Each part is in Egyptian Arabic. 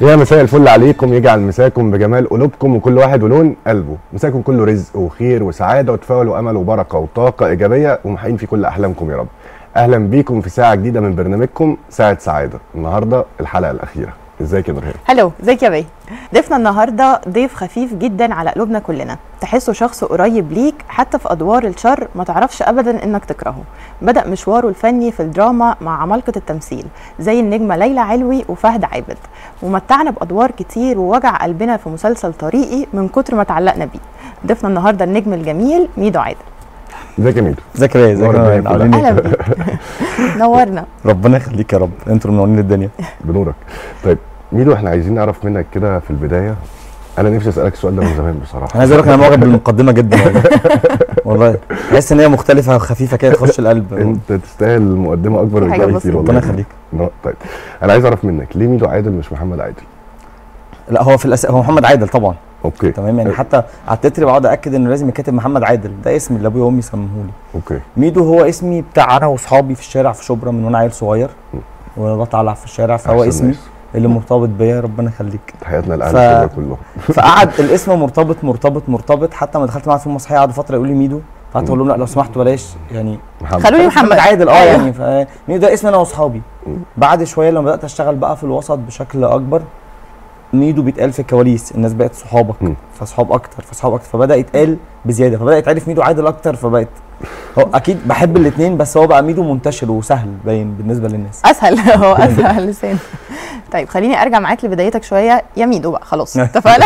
يا مساء الفل عليكم يجعل مساكم بجمال قلوبكم وكل واحد ولون قلبه مساكم كله رزق وخير وسعاده وتفاؤل وامل وبركه وطاقه ايجابيه ومحققين في كل احلامكم يا رب اهلا بيكم في ساعه جديده من برنامجكم ساعه سعاده النهارده الحلقه الاخيره ازيك يا نورهان هلو ازيك يا بيه ضيفنا النهارده ضيف خفيف جدا على قلوبنا كلنا تحسه شخص قريب ليك حتى في ادوار الشر ما تعرفش ابدا انك تكرهه بدا مشواره الفني في الدراما مع عمالقه التمثيل زي النجمه ليلى علوي وفهد عابد ومتعنا بادوار كتير ووجع قلبنا في مسلسل طريقي من كتر ما تعلقنا بيه ضيفنا النهارده النجم الجميل ميدو عادل ازيك يا ميدو ازيك يا ازيك نور الدنيا يا كلها. عاملين اهلا ايه؟ بيك نورنا ربنا يخليك يا رب انتوا اللي منورين الدنيا بنورك طيب ميدو احنا عايزين نعرف منك كده في البدايه انا نفسي اسالك السؤال ده من زمان بصراحه انا عايز اقول لك انا معجب بالمقدمه جدا والله والله تحس ان هي مختلفه وخفيفه كده تخش القلب انت تستاهل مقدمه اكبر في من حاجة كده بسيطة. كتير والله ربنا يخليك نو- طيب انا عايز اعرف منك ليه ميدو عادل مش محمد عادل لا هو في الأس... هو محمد عادل طبعا اوكي تمام يعني حتى على التتر بقعد اكد انه لازم يتكتب محمد عادل ده اسم اللي ابويا وامي سموهولي اوكي ميدو هو اسمي بتاع انا واصحابي في الشارع في شبرا من وانا عيل صغير وانا بطلع العب في الشارع فهو أحسن اسمي ناس. اللي مرتبط بيا ربنا يخليك تحياتنا لاهل ف- الشباب كلهم فقعد الاسم مرتبط مرتبط مرتبط حتى لما دخلت معاه في مسرحيه قعدوا فتره يقولوا لي ميدو فقعدت اقول لهم لا لو سمحتوا بلاش يعني محمد خلوني محمد محمد عادل اه أيوة. يعني ف- ميدو ده اسم انا واصحابي مم. بعد شويه لما بدات اشتغل بقى في الوسط بشكل اكبر ميدو بيتقال في الكواليس الناس بقت صحابك مم. فصحاب اكتر فصحاب اكتر فبدا يتقال بزياده فبدا يتعرف ميدو عادل اكتر فبقت هو اكيد بحب الاثنين بس هو بقى ميدو منتشر وسهل باين بالنسبه للناس اسهل هو اسهل لسان طيب خليني ارجع معاك لبدايتك شويه يا ميدو بقى خلاص اتفقنا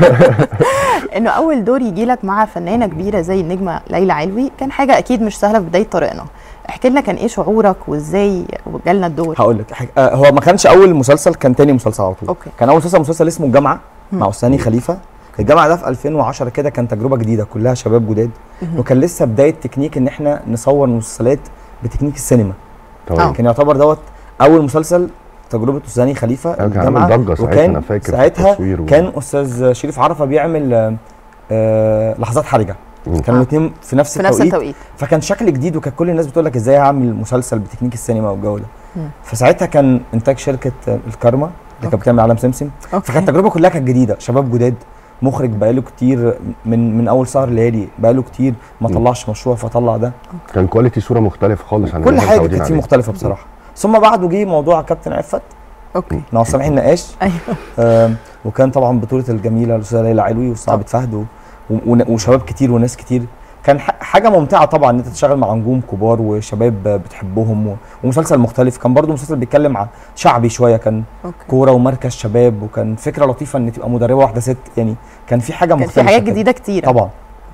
انه اول دور يجي لك مع فنانه كبيره زي النجمه ليلى علوي كان حاجه اكيد مش سهله في بدايه طريقنا احكي لنا كان ايه شعورك وازاي جالنا الدور هقول لك حاجة. آه هو ما كانش اول مسلسل كان تاني مسلسل على طول اوكي كان اول مسلسل مسلسل اسمه الجامعه مم. مع استاذ خليفه الجامعه ده في 2010 كده كان تجربه جديده كلها شباب جداد مهم. وكان لسه بدايه تكنيك ان احنا نصور مسلسلات بتكنيك السينما تمام كان يعتبر دوت اول مسلسل تجربه استاذ خليفه أيوة، كان عامل ضجه ساعتها انا فاكر في ساعتها التصوير و- كان استاذ شريف عرفه بيعمل آه، آه لحظات حرجه مم. كانوا آه. الاثنين في نفس في نفس التوقيت التوقيت فكان شكل جديد وكان كل الناس بتقول لك ازاي هعمل مسلسل بتكنيك السينما والجو ده مم. فساعتها كان انتاج شركه آه، الكارما اللي كانت أوكي. بتعمل عالم سمسم اوكي فكانت التجربه كلها كانت جديده شباب جداد مخرج بقاله كتير من من اول سهر ليالي بقاله كتير ما مم. طلعش مشروع فطلع ده كان كواليتي صوره مختلف خالص عن كل اللي إحنا حاجه متعودين كانت فيه عليه. مختلفه بصراحه ثم بعده جه موضوع كابتن عفت اوكي مع سامحين النقاش ايوه آم، وكان طبعا بطوله الجميله الاستاذه ليلى علوي وصعبة فهد و- و- وشباب كتير وناس كتير كان ح- حاجه ممتعه طبعا ان انت تشتغل مع نجوم كبار وشباب بتحبهم و- ومسلسل مختلف كان برضو مسلسل بيتكلم عن شعبي شويه كان اوكي كوره ومركز شباب وكان فكره لطيفه ان تبقى مدربه واحده ست يعني كان في حاجه كان مختلفه في حاجات كده. جديده كتير طبعا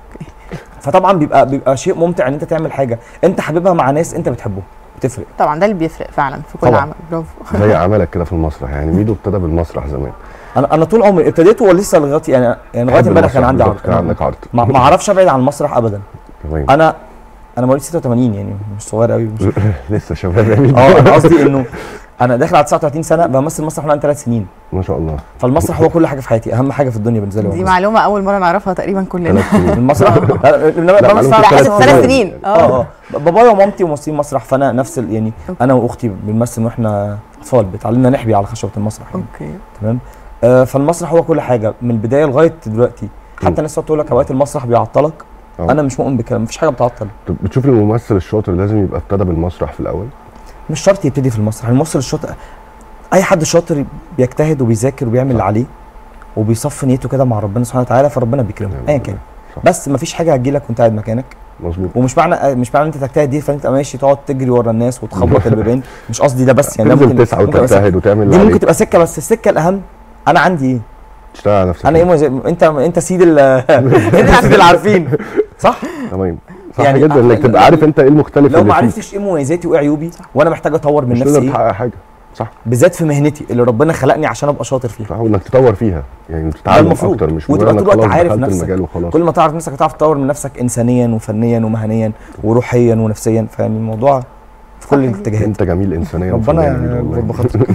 فطبعا بيبقى بيبقى شيء ممتع ان انت تعمل حاجه انت حاببها مع ناس انت بتحبهم بتفرق طبعا ده اللي بيفرق فعلا في كل طبعاً. عمل برافو زي عملك كده في المسرح يعني ميدو ابتدى بالمسرح زمان انا انا طول عمري ابتديت ولسه لغايه يعني يعني لغايه بحب امبارح كان المسرح عندي بالظبط، كان عرض عندك عرض ما ما اعرفش ابعد عن المسرح ابدا تمام انا انا مواليد 86 يعني مش صغير قوي مش لسه شباب يا ميدو اه انا قصدي انه انا داخل على 39 سنه بمثل مسرح وانا ثلاث سنين ما شاء الله فالمسرح هو كل حاجه في حياتي اهم حاجه في الدنيا بالنسبه لي هو دي المسرح. معلومه اول مره نعرفها تقريبا كلنا ثلاث سنين المسرح لا لا إنما لا، بمثل معلومة على ثلاث ثلاث ثلاث سنين. سنين اه اه بابايا ومامتي ممثلين مسرح فانا نفس ال- يعني انا واختي بنمثل واحنا اطفال بتعلمنا نحبي على خشبه المسرح يعني. اوكي تمام آه فالمسرح هو كل حاجه من البدايه لغايه دلوقتي مم. حتى الناس تقول لك اوقات المسرح بيعطلك آه. انا مش مؤمن بكلام مفيش حاجه بتعطل طب بتشوف الممثل الشاطر لازم يبقى ابتدى بالمسرح في الاول مش شرط يبتدي في المسرح الممثل الشاطر اي حد شاطر بيجتهد وبيذاكر وبيعمل اللي عليه وبيصفي نيته كده مع ربنا سبحانه وتعالى فربنا بيكرمه نعم. ايا كان صح. بس مفيش حاجه هتجيلك وانت قاعد مكانك مظبوط ومش معنى مش معنى ان انت تجتهد دي فانت ماشي تقعد تجري ورا الناس وتخبط البيبان مش قصدي ده بس يعني ده تنزل ممكن تسعى ممكن يبقى سكة. وتجتهد وتعمل دي اللي ممكن عليك تبقى سكه بس السكه الاهم انا عندي ايه؟ تشتغل على نفسك انا ايه مز... انت انت سيد ال انت سيد العارفين صح؟ تمام صح يعني جدا انك أ- تبقى عارف انت ايه المختلف لو اللي ما فيك عرفتش ايه مميزاتي وايه عيوبي وانا محتاج اطور من مش نفسي تقدر ايه تحقق حاجه صح بالذات في مهنتي اللي ربنا خلقني عشان ابقى شاطر فيها صح وانك تطور فيها يعني تتعلم المفروض. اكتر مش وتبقى مجرد طول انك الوقت خلاص عارف دخلت نفسك. المجال وخلاص كل ما تعرف نفسك هتعرف تطور من نفسك انسانيا وفنيا ومهنيا وروحيا ونفسيا فيعني الموضوع في كل صح جدا. الاتجاهات انت جميل انسانيا ربنا وفنان جميل يربى والله. خاطرك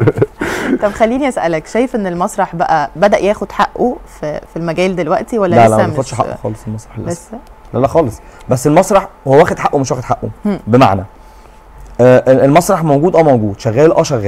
طب خليني اسالك شايف ان المسرح بقى بدا ياخد حقه في في المجال دلوقتي ولا لا لسه لا ما مش بياخدش حقه خالص المسرح للاسف لسه لا لا خالص بس المسرح هو واخد حقه مش واخد حقه هم. بمعنى آه المسرح موجود اه موجود شغال اه شغال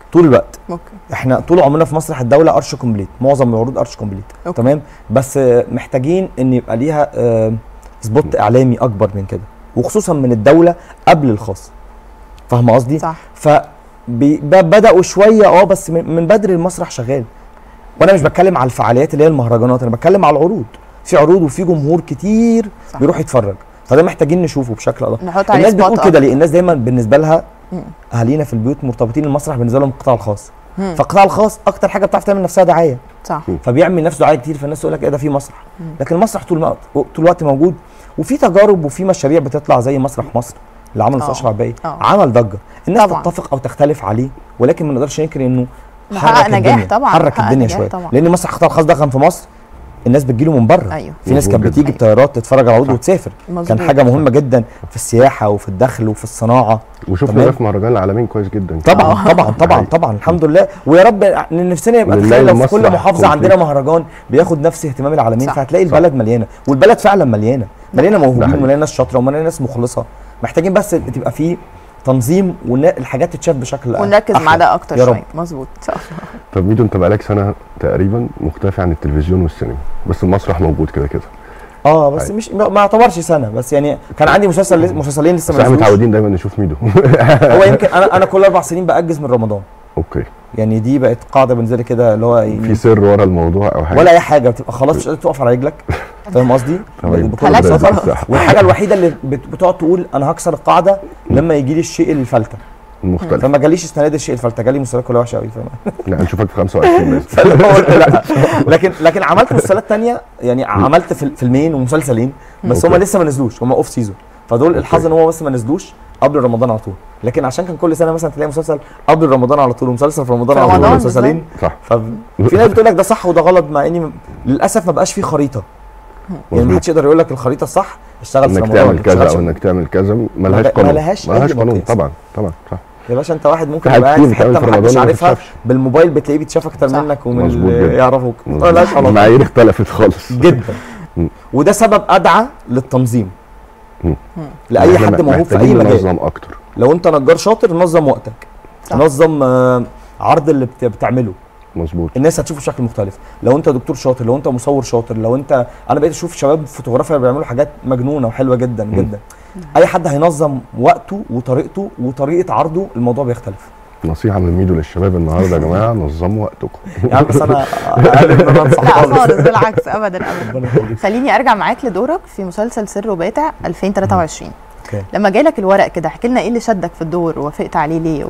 طول الوقت اوكي احنا طول عمرنا في مسرح الدوله ارش كومبليت معظم العروض ارش كومبليت أوكي. تمام بس آه، محتاجين ان يبقى ليها آه، سبوت اعلامي اكبر من كده وخصوصا من الدوله قبل الخاص فاهمه قصدي صح ف بي- ب- بداوا شويه اه بس من من بدري المسرح شغال وانا مش بتكلم على الفعاليات اللي هي المهرجانات انا بتكلم على العروض في عروض وفي جمهور كتير صح. بيروح يتفرج فده محتاجين نشوفه بشكل ادق نحط عليه الناس سبوت بتقول كده ليه الناس دايما بالنسبه لها مم. اهالينا في البيوت مرتبطين المسرح بالنسبه لهم القطاع الخاص مم. فالقطاع الخاص اكتر حاجه بتعرف تعمل نفسها دعايه صح فبيعمل نفسه دعايه كتير فالناس تقول لك ايه ده في مسرح مم. لكن المسرح طول الوقت طول الوقت موجود وفي تجارب وفي مشاريع بتطلع زي مسرح مصر اللي عمله آه. استاذ اشرف عباقي آه. عمل ضجه الناس طبعاً. تتفق او تختلف عليه ولكن ما نقدرش ننكر انه حقق حرك نجاح الدنيا طبعاً، حرك حقق الدنيا نجاح شويه طبعاً. لان مسرح القطاع الخاص ده كان في مصر الناس بتجيله من بره ايوه في ناس كانت مظبوط بتيجي جداً. بطيارات تتفرج على العروض صح. وتسافر مظبوط. كان حاجه مهمه جدا في السياحه وفي الدخل وفي الصناعه وشفنا تمام. ده في مهرجان العالمين كويس جدا طبعا آه. طبعا طبعا حقيقي. طبعا الحمد لله ويا رب إن نفسنا يبقى ولله تخيل لو في المسرح كل محافظه كومبليت. عندنا مهرجان بياخد نفس اهتمام العالمين صح. فهتلاقي صح. البلد مليانه والبلد فعلا مليانه مليانه موهوبين حقيقي. ومليانه ناس شاطره ومليانه ناس مخلصه محتاجين بس تبقى في تنظيم والحاجات تتشاف بشكل ونركز أحلى. مع ده اكتر يا رب. شويه مظبوط ان شاء الله طب ميدو انت بقالك سنه تقريبا مختفي عن التلفزيون والسينما بس المسرح موجود كده كده اه بس حقيقي. مش ما ما يعتبرش سنه بس يعني كان عندي مسلسل لس- مسلسلين لسه بس ما احنا نزلوش متعودين دايما نشوف ميدو هو يمكن انا انا كل اربع سنين باجز من رمضان اوكي يعني دي بقت قاعده بالنسبه لي كده اللي هو يعني في سر ورا الموضوع او حاجه ولا اي حاجه بتبقى خلاص مش قادر تقف على رجلك فاهم قصدي؟ تمام. بكل خلاص ربنا بساطه يديك الصحة. والحاجه الوحيده اللي بت- بتقعد تقول انا هكسر القاعده لما يجي لي الشيء الفلته المختلف فما جاليش السنه دي الشيء الفلته جالي مسلسلات كلها وحشه قوي فاهم لا نشوفك في 25 بس فاللي هو قلت لا لكن لكن عملت مسلسلات تانية يعني عملت فيل- فيلمين ومسلسلين بس هم أوكي. لسه ما نزلوش هم اوف سيزون فدول الحظ ان هو بس ما نزلوش قبل رمضان على طول لكن عشان كان كل سنه مثلا تلاقي مسلسل قبل رمضان على طول ومسلسل في رمضان في على طول رمضان مسلسلين صح ففي ناس بتقول لك ده صح وده غلط مع اني م- للاسف ما بقاش فيه خريطه يعني ما مظبوط. حدش يقدر يقول لك الخريطه الصح اشتغل في انك رمضان تعمل ما كذا تشتغلش او انك تعمل كذا ملهاش ما قانون لهاش أي ملهاش قانون مقياس. طبعا طبعا صح يا باشا انت واحد ممكن في يبقى حاجات قاعد في كتير حته بتعمل في ما حدش رمضان وما عارفها تتشافش. بالموبايل بتلاقيه بيتشاف اكتر صح. منك ومن مظبوط اللي جدا. يعرفوك مظبوط. ملهاش علاقه المعايير اختلفت خالص جدا مم. وده سبب ادعى للتنظيم مم. لاي إحنا حد موهوب في اي محتاجين مجال ننظم اكتر لو انت نجار شاطر نظم وقتك صح. نظم آه، عرض اللي بت- بتعمله مظبوط الناس هتشوفه بشكل مختلف لو انت دكتور شاطر لو انت مصور شاطر لو انت انا بقيت اشوف شباب فوتوغرافيا بيعملوا حاجات مجنونه وحلوه جدا مم. جدا اي حد هينظم وقته وطريقته وطريقه عرضه الموضوع بيختلف نصيحه من ميدو للشباب النهارده يا جماعه نظموا وقتكم يعني بس انا اقل من ما انصح لا خالص خالص بالعكس ابدا ابدا ربنا يخليك. خليني ارجع معاك لدورك في مسلسل سر وباتع 2023 اوكي. لما جالك الورق كده احكي لنا ايه اللي شدك في الدور ووافقت عليه ليه و...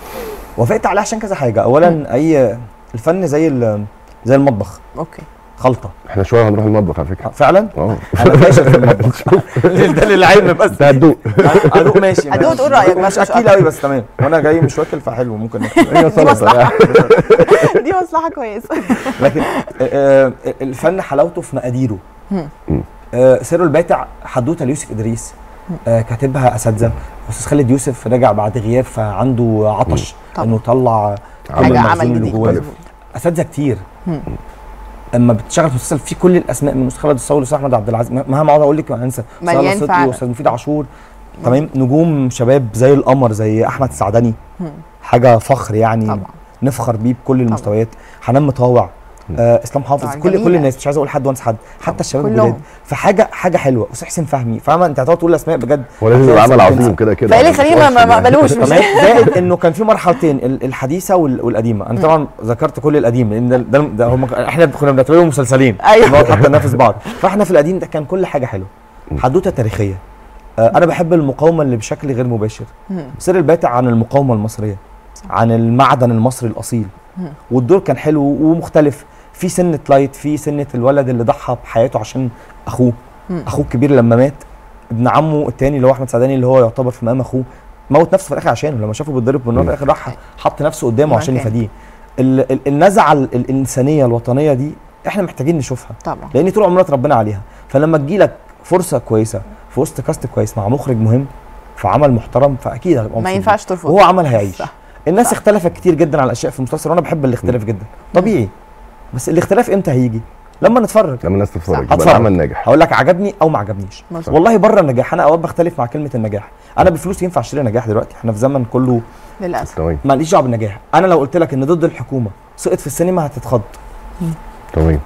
وافقت عليه عشان كذا حاجه اولا اي الفن زي ال- زي المطبخ اوكي خلطه احنا شويه هنروح المطبخ على فكره فعلا اه انا فاشل في المطبخ ده للعلم بس ده هتدوق ادوق ماشي أدوق ماشي. تقول رأيك مش بس مش اكيل قوي بس تمام وانا جاي مش واكل فحلو ممكن ناكل هي سلطه مصلحة. يعني. دي مصلحه كويسه لكن آه، آه، الفن حلاوته في مقاديره مم. مم. آه، سر الباتع حدوته ليوسف ادريس آه، كاتبها اساتذه استاذ خالد يوسف رجع بعد غياب فعنده عطش طبعا. انه يطلع كل حاجه المخزون عمل اللي جديد جواه. مظبوط. اساتذه كتير مم. اما بتشتغل في مسلسل فيه كل الاسماء من استاذ خالد الصاوي لاستاذ احمد عبد العزيز مهما اقعد اقول لك انسى أستاذ مليان صدقي فعلا. واستاذ مفيد عاشور تمام نجوم شباب زي القمر زي احمد السعدني مم. حاجه فخر يعني طبعا نفخر بيه بكل المستويات حنان مطاوع آه اسلام حافظ طبعاً، كل جميلة. كل الناس مش عايز اقول حد وانسى حد حتى الشباب كلهم. الجداد فحاجه حاجه حلوه استاذ حسين فهمي فاهمه انت هتقعد تقول اسماء بجد هو لازم يبقى عمل هتلاقي عظيم كده كده فايه اللي يخليني ما- ما ما اقبلوش مش تمام زائد انه كان في مرحلتين ال- الحديثه وال- والقديمه انا طبعا ذكرت كل القديم لان ده, ده, ده هم احنا كنا بنعتبرهم مسلسلين أيوة. نقعد حتى ننافس بعض فاحنا في القديم ده كان كل حاجه حلوه حدوته تاريخيه آه انا بحب المقاومه اللي بشكل غير مباشر مم. سر الباتع عن المقاومه المصريه عن المعدن المصري الاصيل مم. والدور كان حلو ومختلف في سنه لايت في سنه الولد اللي ضحى بحياته عشان اخوه مم. اخوه الكبير لما مات ابن عمه التاني اللي هو احمد سعداني اللي هو يعتبر في مقام اخوه موت نفسه في الاخر عشانه لما شافه بيتضرب بالنار في الاخر راح حط نفسه قدامه عشان مكان. يفاديه ال- ال- النزعه ال- الانسانيه الوطنيه دي احنا محتاجين نشوفها طبعا لان طول عمرنا اتربينا عليها فلما تجيلك فرصه كويسه في وسط كاست كويس مع مخرج مهم في عمل محترم فاكيد هتبقى ما مبسوط ينفعش ترفض وهو عمل هيعيش صح. الناس صح. اختلفت كتير جدا على الاشياء في المسلسل وانا بحب الاختلاف جدا طبيعي بس الاختلاف امتى هيجي لما نتفرج لما الناس تتفرج صح. يبقى هتفرج. العمل ناجح هقول لك عجبني او ما عجبنيش مظبوط. والله بره النجاح انا اوقات بختلف مع كلمه النجاح انا بفلوس ينفع اشتري نجاح دلوقتي احنا في زمن كله للاسف تمام ماليش دعوه بالنجاح انا لو قلت لك ان ضد الحكومه سقط في السينما هتتخض تمام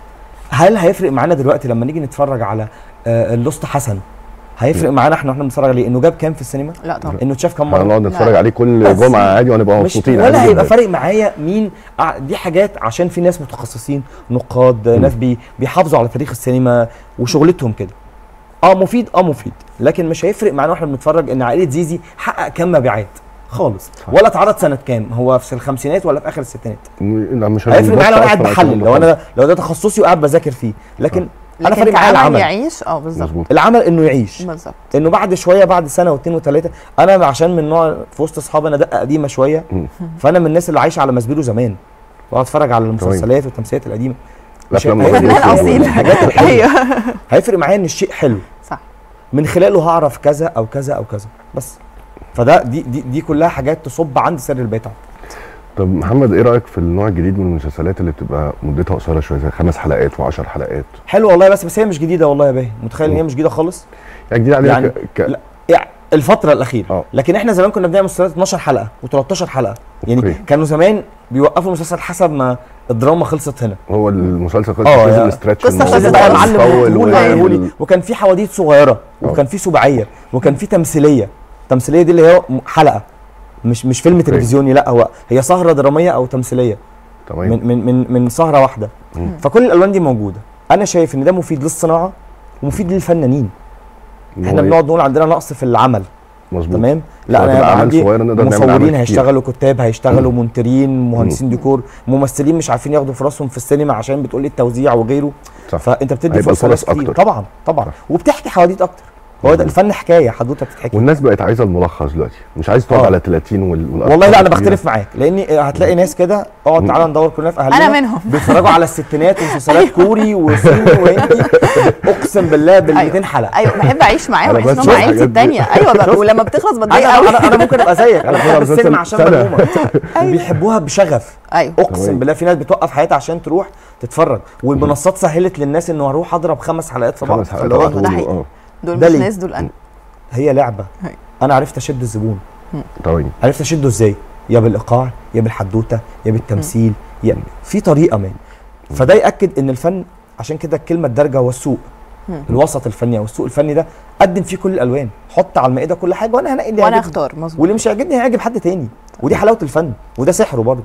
هل هيفرق معانا دلوقتي لما نيجي نتفرج على آه، اللوست حسن هيفرق معانا احنا واحنا بنتفرج عليه انه جاب كام في السينما لا طبعا انه اتشاف كام مره هنقعد نتفرج لا. عليه كل بس جمعه عادي وهنبقى مش مبسوطين ولا عادي هيبقى جدا. فارق معايا مين ع- دي حاجات عشان في ناس متخصصين نقاد مم. ناس بي بيحافظوا على تاريخ السينما وشغلتهم كده اه مفيد اه مفيد لكن مش هيفرق معانا واحنا بنتفرج ان عائله زيزي حقق كام مبيعات خالص ولا اتعرض سنه كام هو في الخمسينات ولا في اخر الستينات م- لا مش هيفرق معايا لو انا قاعد أصلاً بحلل عشان لو انا لو ده تخصصي وقاعد بذاكر فيه لكن انا لكن فارق معايا كعمل العمل يعيش اه بالظبط مظبوط العمل انه يعيش بالظبط انه بعد شويه بعد سنه واثنين وثلاثه انا عشان من نوع في وسط اصحابي انا دقه قديمه شويه مم. فانا من الناس اللي عايشه على مسبيرو زمان واقعد اتفرج على المسلسلات والتمثيلات القديمه مش الافلام هيفرق الأبيض فنان والأسود. اصيل الحاجات الحلوة. ايوه هيفرق معايا ان الشيء حلو صح من خلاله هعرف كذا او كذا او كذا بس فده دي دي, دي كلها حاجات تصب عند سر البيتعه طب محمد ايه رايك في النوع الجديد من المسلسلات اللي بتبقى مدتها قصيره شويه زي خمس حلقات و10 حلقات حلو والله بس بس هي مش جديده والله يا باهي متخيل ان هي مش جديده خالص يعني جديد عليها يعني ك... ك... لا يعني الفتره الاخيره اه. لكن احنا زمان كنا بنعمل مسلسلات 12 حلقه و13 حلقه يعني اوكي. كانوا زمان بيوقفوا المسلسل حسب ما الدراما خلصت هنا هو المسلسل خلص اه، نزل يا- ستريتش قصة الموضوع خلصت بقى يا بقى معلم يطول وطول ويعمل- ويقولي وكان في حواديت صغيره اه. وكان في سباعيه وكان في تمثيليه التمثيليه دي اللي هي م- حلقه مش مش فيلم تلفزيوني لا هو هي سهره دراميه او تمثيليه تمام من من من من سهره واحده مم. فكل الالوان دي موجوده انا شايف ان ده مفيد للصناعه ومفيد للفنانين إن احنا هو بنقعد نقول عندنا نقص في العمل مظبوط تمام لا لا انا انا هيبقى اعمال عندي صغيره نقدر نعمل مصورين أعمال كتير. هيشتغلوا كتاب هيشتغلوا منتجين مهندسين ديكور ممثلين مش عارفين ياخدوا فرصهم في السينما عشان بتقول لي التوزيع وغيره صح. فانت بتدي هيبقى فرصه ناس الفرص كتير أكتر. طبعا طبعا صح. وبتحكي حواديت اكتر هو ده مظبوط. الفن حكايه حدوته بتتحكي والناس بقت عايزه الملخص دلوقتي مش عايز تقعد اه. على 30 وال... والأرقام والله لا انا الكبيرة. بختلف معاك لان هتلاقي ناس كده اقعد تعالى ندور كلنا في اهالينا انا منهم بيتفرجوا على الستينات ومسلسلات كوري وصيني وهندي اقسم بالله بال 200 حلقه ايوه بحب اعيش معاهم أنا احس ان بس هم شفت عيلتي الحاجات دي. التانيه ايوه بقى ولما بتخلص بتضايق انا قوي انا انا ممكن ابقى زيك انا بحب مسلسل السينما عشان سنة. ملهومه وبيحبوها بشغف ايوه اقسم تمام. بالله في ناس بتوقف حياتها عشان تروح تتفرج والمنصات سهلت للناس انه هروح اضرب خمس حلقات في بعض خمس حلقات فاللي هو على طول ده حقيقي. اه دول ده مش ليه؟ ناس دول انا هي لعبه هي. انا عرفت اشد الزبون تمام عرفت اشده ازاي يا بالايقاع يا بالحدوته يا بالتمثيل يا في طريقه ما فده ياكد ان الفن عشان كده الكلمه الدارجه هو السوق مم. الوسط الفني او السوق الفني ده قدم فيه كل الالوان حط على المائده كل حاجه وانا هنقي اللي وانا يعجبني. اختار مظبوط واللي مش هيعجبني هيعجب حد تاني ودي حلاوه الفن وده سحره برضه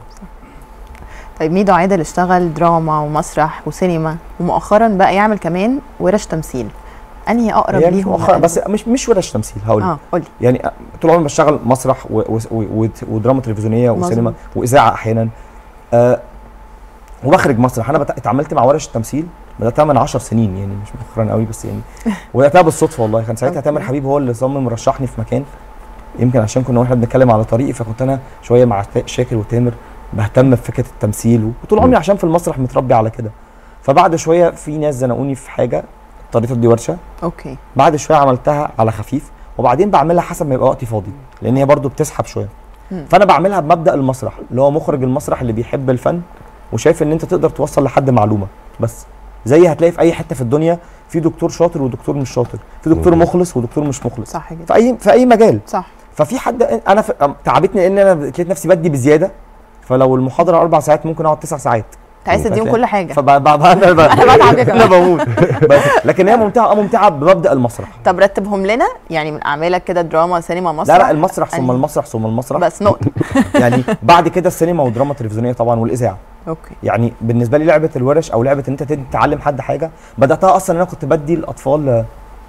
طيب ميدو عادل اشتغل دراما ومسرح وسينما ومؤخرا بقى يعمل كمان ورش تمثيل انهي اقرب يعني ليهم مؤخرا بس مش مش ورش تمثيل هقول لك اه قولي يعني طول عمري بشتغل مسرح و و و ودراما تلفزيونيه وسينما مظبوط. واذاعه احيانا آه وبخرج مسرح انا بت- اتعاملت مع ورش التمثيل بداتها من 10 سنين يعني مش مؤخرا قوي بس يعني وبداتها بالصدفه والله كان ساعتها أوكي. تامر حبيب هو اللي صمم رشحني في مكان يمكن عشان كنا واحنا بنتكلم على طريقي فكنت انا شويه مع تا- شاكر وتامر بهتم بفكره التمثيل وطول عمري م. عشان في المسرح متربي على كده فبعد شويه في ناس زنقوني في حاجه اضطريت ادي ورشه اوكي بعد شويه عملتها على خفيف وبعدين بعملها حسب ما يبقى وقتي فاضي لان هي برضو بتسحب شويه مم. فانا بعملها بمبدا المسرح اللي هو مخرج المسرح اللي بيحب الفن وشايف ان انت تقدر توصل لحد معلومه بس زي هتلاقي في اي حته في الدنيا في دكتور شاطر ودكتور مش شاطر في دكتور مظبوط. مخلص ودكتور مش مخلص صح كده في اي في اي مجال صح ففي حد انا ف... تعبتني ان انا لقيت نفسي بدي بزياده فلو المحاضره اربع ساعات ممكن اقعد تسع ساعات انت عايز تديهم كل حاجه فبعد انا أنا بتعب يا جماعة. انا بموت بس لكن هي ممتعه اه ممتعه بمبدا المسرح طب رتبهم لنا يعني من اعمالك كده دراما سينما مسرح لا لا المسرح ثم أنهي؟ المسرح ثم المسرح بس نقطه يعني بعد كده السينما والدراما التلفزيونيه طبعا والاذاعه اوكي يعني بالنسبه لي لعبه الورش او لعبه ان انت تدي- تعلم حد حاجه بداتها اصلا ان انا كنت بدي الاطفال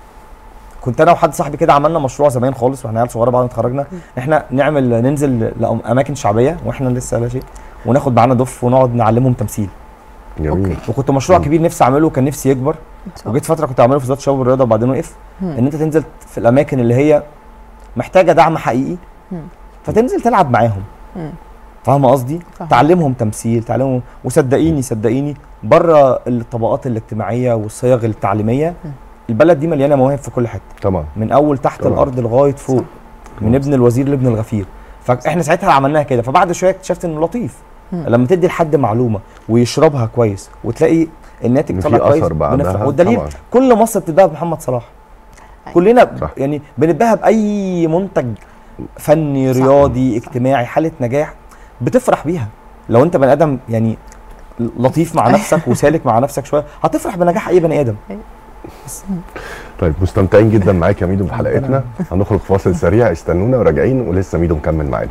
كنت انا وحد صاحبي كده عملنا مشروع زمان خالص واحنا عيال صغيره بعد ما اتخرجنا احنا نعمل ننزل لاماكن شعبيه واحنا لسه لا شيء وناخد معانا دف ونقعد نعلمهم تمثيل جميل أوكي. وكنت مشروع مم. كبير نفسي اعمله وكان نفسي يكبر إن شاء الله. وجيت فتره كنت اعمله في وزاره الشباب والرياضه وبعدين وقف مم. ان انت تنزل في الاماكن اللي هي محتاجه دعم حقيقي مم. فتنزل تلعب معاهم مم. فاهمه قصدي فاهمة. تعلمهم تمثيل تعلمهم وصدقيني صدقيني بره الطبقات الاجتماعيه والصيغ التعليميه مم. البلد دي مليانه مواهب في كل حته طبعا من اول تحت طبعا. الارض لغايه فوق من ابن الوزير لابن الغفير فاحنا ساعتها عملناها كده فبعد شويه اكتشفت انه لطيف مم. لما تدي لحد معلومه ويشربها كويس وتلاقي الناتج إن طلع في كويس أثر بعدها بنفرح والدليل طبعاً. كل مصر بتتباهى بمحمد صلاح أيوة. كلنا صح. يعني بنتباهى باي منتج فني صح. رياضي اجتماعي حاله نجاح بتفرح بيها لو انت بني ادم يعني لطيف مع نفسك وسالك مع نفسك شويه هتفرح بنجاح اي بني ادم طيب مستمتعين جدا معاك يا ميدو في حلقتنا هنخرج فاصل سريع استنونا وراجعين ولسه ميدو مكمل معانا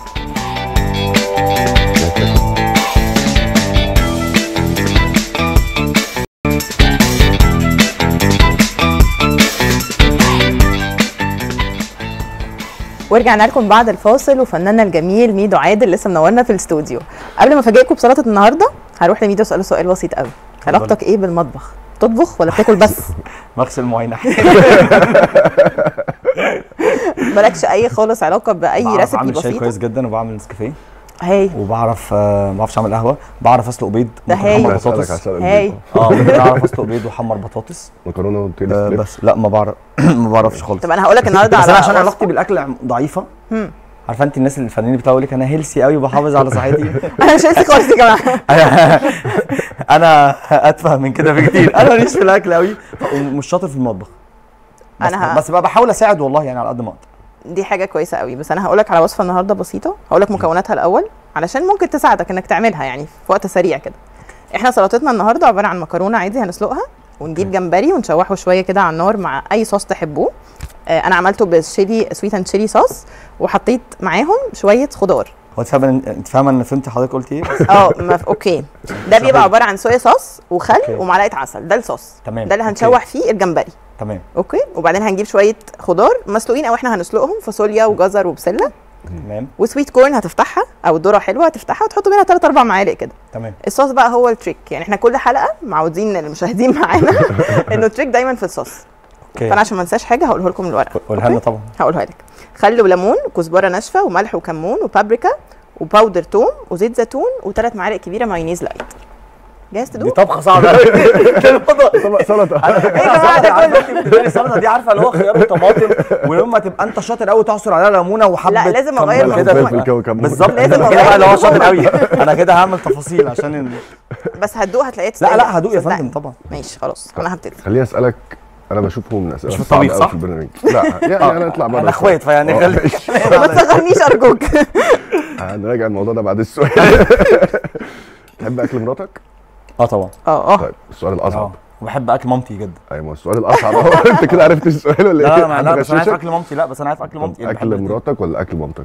ورجعنا لكم بعد الفاصل وفناننا الجميل ميدو عادل لسه منورنا في الاستوديو قبل ما افاجئكم بسلطه النهارده هروح لميدو اساله سؤال بسيط قوي علاقتك ايه بالمطبخ تطبخ ولا بتاكل بس مغسل معينه مالكش اي خالص علاقه باي بعرف ريسبي اعمل شاي بسيطه كويس جدا وبعمل نسكافيه هاي وبعرف آه، ما بعرفش اعمل قهوه بعرف اسلق بيض ده ممكن هايل. احمر هسألك على بطاطس سؤال هاي. جديد. اه ممكن اعرف اسلق بيض واحمر بطاطس مكرونه وتيلي آه ستريب بس لا ما بعرف ما بعرفش خالص طب انا هقول لك النهارده بس على انا عشان وصفة. علاقتي بالاكل ضعيفه مم. عارفه انت الناس الفنانين بتاعوا يقول لك انا هيلسي قوي وبحافظ على صحتي انا مش هيلثي خالص يا جماعه انا اتفه من كده بكتير انا ماليش في الاكل قوي ومش شاطر في المطبخ بس, أنا ه- بس بقى بحاول اساعد والله يعني على قد ما اقدر دي حاجه كويسه قوي بس انا هقول لك على وصفه النهارده بسيطه هقول لك مكوناتها الاول علشان ممكن تساعدك انك تعملها يعني في وقت سريع كده احنا سلطتنا النهارده عباره عن مكرونه عادي هنسلقها ونجيب جمبري ونشوحه شويه كده على النار مع اي صوص تحبوه آه، انا عملته بالشيلي سويت اند شيلي صوص وحطيت معاهم شويه خضار هو انت فاهمه انت فاهمه ان فهمت حضرتك قلت ايه اه ما في- اوكي ده بيبقى عباره عن صويا صوص وخل أوكي. ومعلقه عسل ده الصوص تمام ده اللي أوكي. هنشوح فيه الجمبري تمام اوكي وبعدين هنجيب شويه خضار مسلوقين او احنا هنسلقهم فاصوليا وجزر وبسله تمام وسويت كورن هتفتحها او الذره حلوه هتفتحها وتحط منها 3 4 معالق كده تمام الصوص بقى هو التريك يعني احنا كل حلقه معودين المشاهدين معانا انه التريك دايما في الصوص فانا اوكي عشان ما انساش حاجه هقوله لكم من الورقه قولها لنا طبعا هقولها لك خل وليمون كزبره ناشفه وملح وكمون وبابريكا وباودر توم وزيت زيتون وثلاث معالق كبيره مايونيز لايت جاهز دي تدوق طبخه صعبه قوي طبق سلطه يا جماعة ده كله؟ السلطه دي عارفه اللي هو خيار وطماطم ولما تبقى انت شاطر قوي تعصر عليها ليمونه وحبه لا، لازم أغير كمون الموضوع. كده فلفل كده وكمون. بالظبط لازم لازم أغير كده بقى اللي هو الموضوع. شاطر قوي انا كده هعمل تفاصيل عشان ال... بس هتدوق هتلاقيها لا تستاهل. لا هدوق يا صدقني. فندم طبعا ماشي خلاص انا هبتدي خليني اسالك انا بشوفه من الاسئله مش في الصعبة الطبيخ، أوي صح؟ في البرنامج لا يعني انا اطلع بره احنا اخوات فيعني آه، خلي ما تصغرنيش ارجوك هنراجع الموضوع ده بعد السؤال تحب اكل مراتك؟ اه طبعا اه اه طيب السؤال الاصعب اه وبحب اكل مامتي جدا ايوه ما هو السؤال الاصعب اهو انت كده عرفت السؤال ولا لا ايه؟ لا لا, لا حد بس انا عارف غششك؟ اكل مامتي لا بس انا عارف اكل طب مامتي يعني اكل بحب الاتنين. مراتك ولا اكل مامتك؟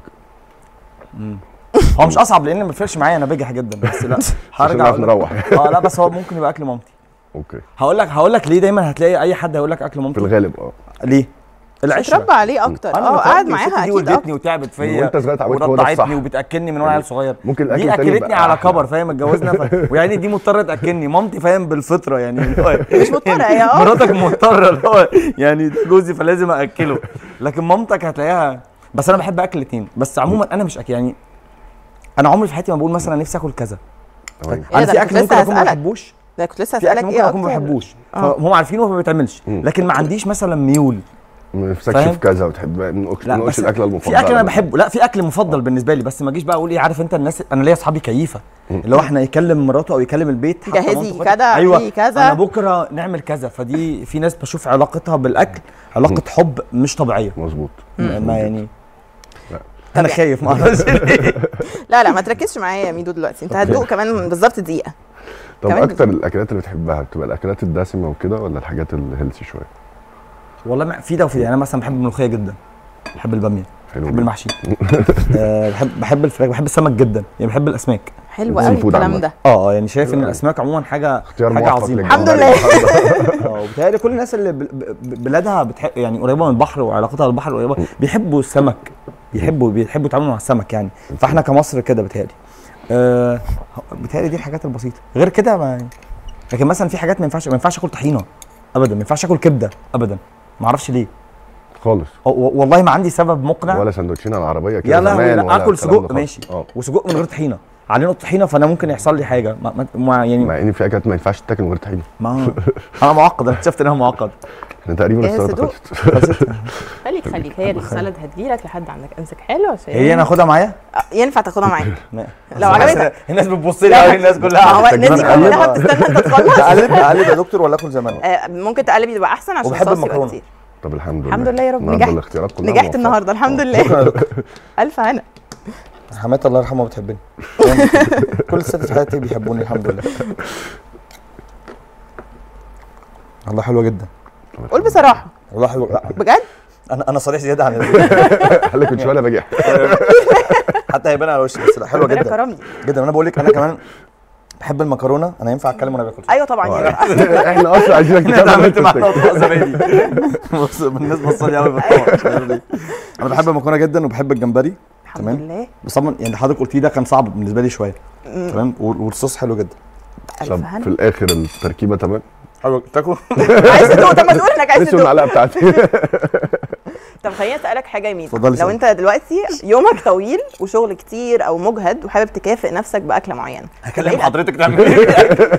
هو مش اصعب لان ما بيفرقش معايا انا بجح جدا بس لا عشان هرجع نعرف أقول لك- نروح اه لا بس هو ممكن يبقى اكل مامتي اوكي هقول لك هقول لك ليه دايما هتلاقي اي حد هيقول لك اكل في مامتي الغالب اه ليه العشره اتربى عليه اكتر انا اه قاعد متربي والست معاها دي اكيد ولدتني اه وتعبت فيا وانت صغير اتعودت هو ده ورضعتني الصح وبتاكلني من وانا عيل صغير ممكن الاكل دي التاني اكلتني يبقى على أحلى. كبر فاهم اتجوزنا ف... ويعني دي مضطره تاكلني مامتي فاهم بالفطره يعني مش مضطرة هي اه مراتك مضطره اللي هو يعني ده جوزي فلازم اكله لكن مامتك هتلاقيها بس انا بحب اكل الاتنين بس عموما انا مش اكل يعني انا عمري في حياتي ما بقول مثلا نفسي اكل كذا تمام. إيه انا ده؟ في أنا اكل كنت ممكن لسه اكون ما هسألك. بحبوش ده كنت لسه في اكل هسألك ممكن ايه اكون ما اكتر بحبوش آه. فهم عارفينه وما بيتعملش مم. لكن ما عنديش مثلا ميول ما نفسكش فاهم؟ في كذا وتحب ما نقولش لا ما نقولش بس الاكله المفضله في اكل انا بحبه لا في اكل مفضل بالنسبه لي بس ما اجيش بقى اقول ايه عارف انت الناس انا ليا اصحابي كيفه اللي هو احنا يكلم مراته او يكلم البيت حتى جهزي مامته وأخواتي. كده، ايوه اعملي كذا. انا بكره نعمل كذا فدي في ناس بشوف علاقتها بالاكل علاقه حب مش طبيعيه مظبوط ما يعني لا. انا طب خايف ما اعرفش ليه. لا لا ما تركزش معايا يا ميدو دلوقتي انت هتدوق كمان بالظبط دقيقه طب كمان اكتر الاكلات اللي بتحبها بتبقى الاكلات الدسمه وكده ولا الحاجات الهيلثي شويه والله ما- في ده وفي ده يعني انا مثلا بحب الملوخيه جدا بحب الباميه حلو بحب جدا. المحشي أه بحب بحب الفراخ بحب السمك جدا يعني بحب الاسماك حلو السي قوي فود الكلام عامة. ده اه يعني شايف ان حلو أوي. الاسماك عموما حاجه اختيار حاجه موفق عظيمه للجمهور الحمد لله. النهاردة. اه وبالتالي كل الناس اللي بل- ب- بلادها بتحب يعني قريبه من البحر وعلاقتها بالبحر قريبه بيحبوا السمك بيحبوا بيحبوا يتعاملوا مع السمك يعني فاحنا كمصر كده بتهيألي آه بتهيألي دي الحاجات البسيطه غير كده ما لكن مثلا في حاجات ما ينفعش ما ينفعش اكل طحينه ابدا ما ينفعش اكل كبده ابدا ما اعرفش ليه خالص و- و- والله ما عندي سبب مقنع ولا سندوتشين على العربيه كده يا لهوي زمان لا ولا اكل الكلام ده سجق خالص. ماشي اه وسجق من غير طحينه عليه نقطه طحينه فانا ممكن يحصل لي حاجه ما, ما, ما يعني مع ان في اكلات ما ينفعش تتاكل من غير طحينه ما انا معقد انا اكتشفت ان انا معقد احنا تقريبا جاهز السلطه تدوق؟ خلصت خليك خليك هي السلد هتجيلك لحد عندك امسك حلو عشان هي انا اخدها معايا آه، ينفع تاخدها معاك لا. لو عجبتك. الناس بتبص لي لا. قوي الناس ما كلها هو الناس دي تجربة. كلها بتستنى انت تخلص اقلب اقلب يا دكتور ولا اكل زي ما انا آه، ممكن تقلب يبقى احسن عشان وبحب الصوص يبقى المكرونة. كتير طب الحمد لله الحمد لله يا رب النهارده نجحت الاختيارات كلها نجحت موفقة. النهارده الحمد آه. لله الف هنا حماتي الله يرحمها بتحبني كل الستات في حياتي بيحبوني الحمد لله والله حلوه جدا قول بصراحه والله حلوه لا بجد انا انا صريح زياده عن اللزوم. قال لك كنت شويه باجي حتى هيبان على وشي بس لا حلوه ربنا جدا كرمني جدا انا بقول لك انا كمان بحب المكرونه انا ينفع اتكلم وانا باكل ايوه طبعا آه. يعني احنا اصلا عايزينك انا تعمل عملت انت معاها طبق زبادي بص الناس بصوا لي قوي في الطبق مش عارف ليه. انا بحب المكرونه جدا وبحب الجمبري الحمد تمام. لله بس طبعا يعني حضرتك قلتيه ده كان صعب بالنسبه لي شويه تمام وال- والصوص حلو جدا الف طب في هنا الاخر التركيبه تمام حلو تاكل عايز تدوق طب ما تقول انك عايز لسه تدوق المعلقه بتاعتي طب خليني اسالك حاجه يا مين اتفضلي لو سألي. انت دلوقتي يومك طويل وشغل كتير او مجهد وحابب تكافئ نفسك باكله معينه هكلم حضرتك تعمل ايه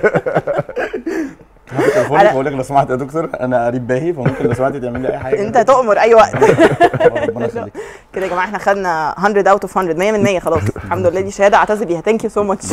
هاخد تليفونك أنا- واقول لك لو سمحت يا دكتور انا قريب باهي فممكن لو سمحت تعمل لي اي حاجه انت تؤمر اي وقت ربنا يخليك كده يا جماعه احنا خدنا 100 اوت اوف 100 100 من 100 خلاص الحمد لله دي شهاده اعتز بيها ثانك يو سو ماتش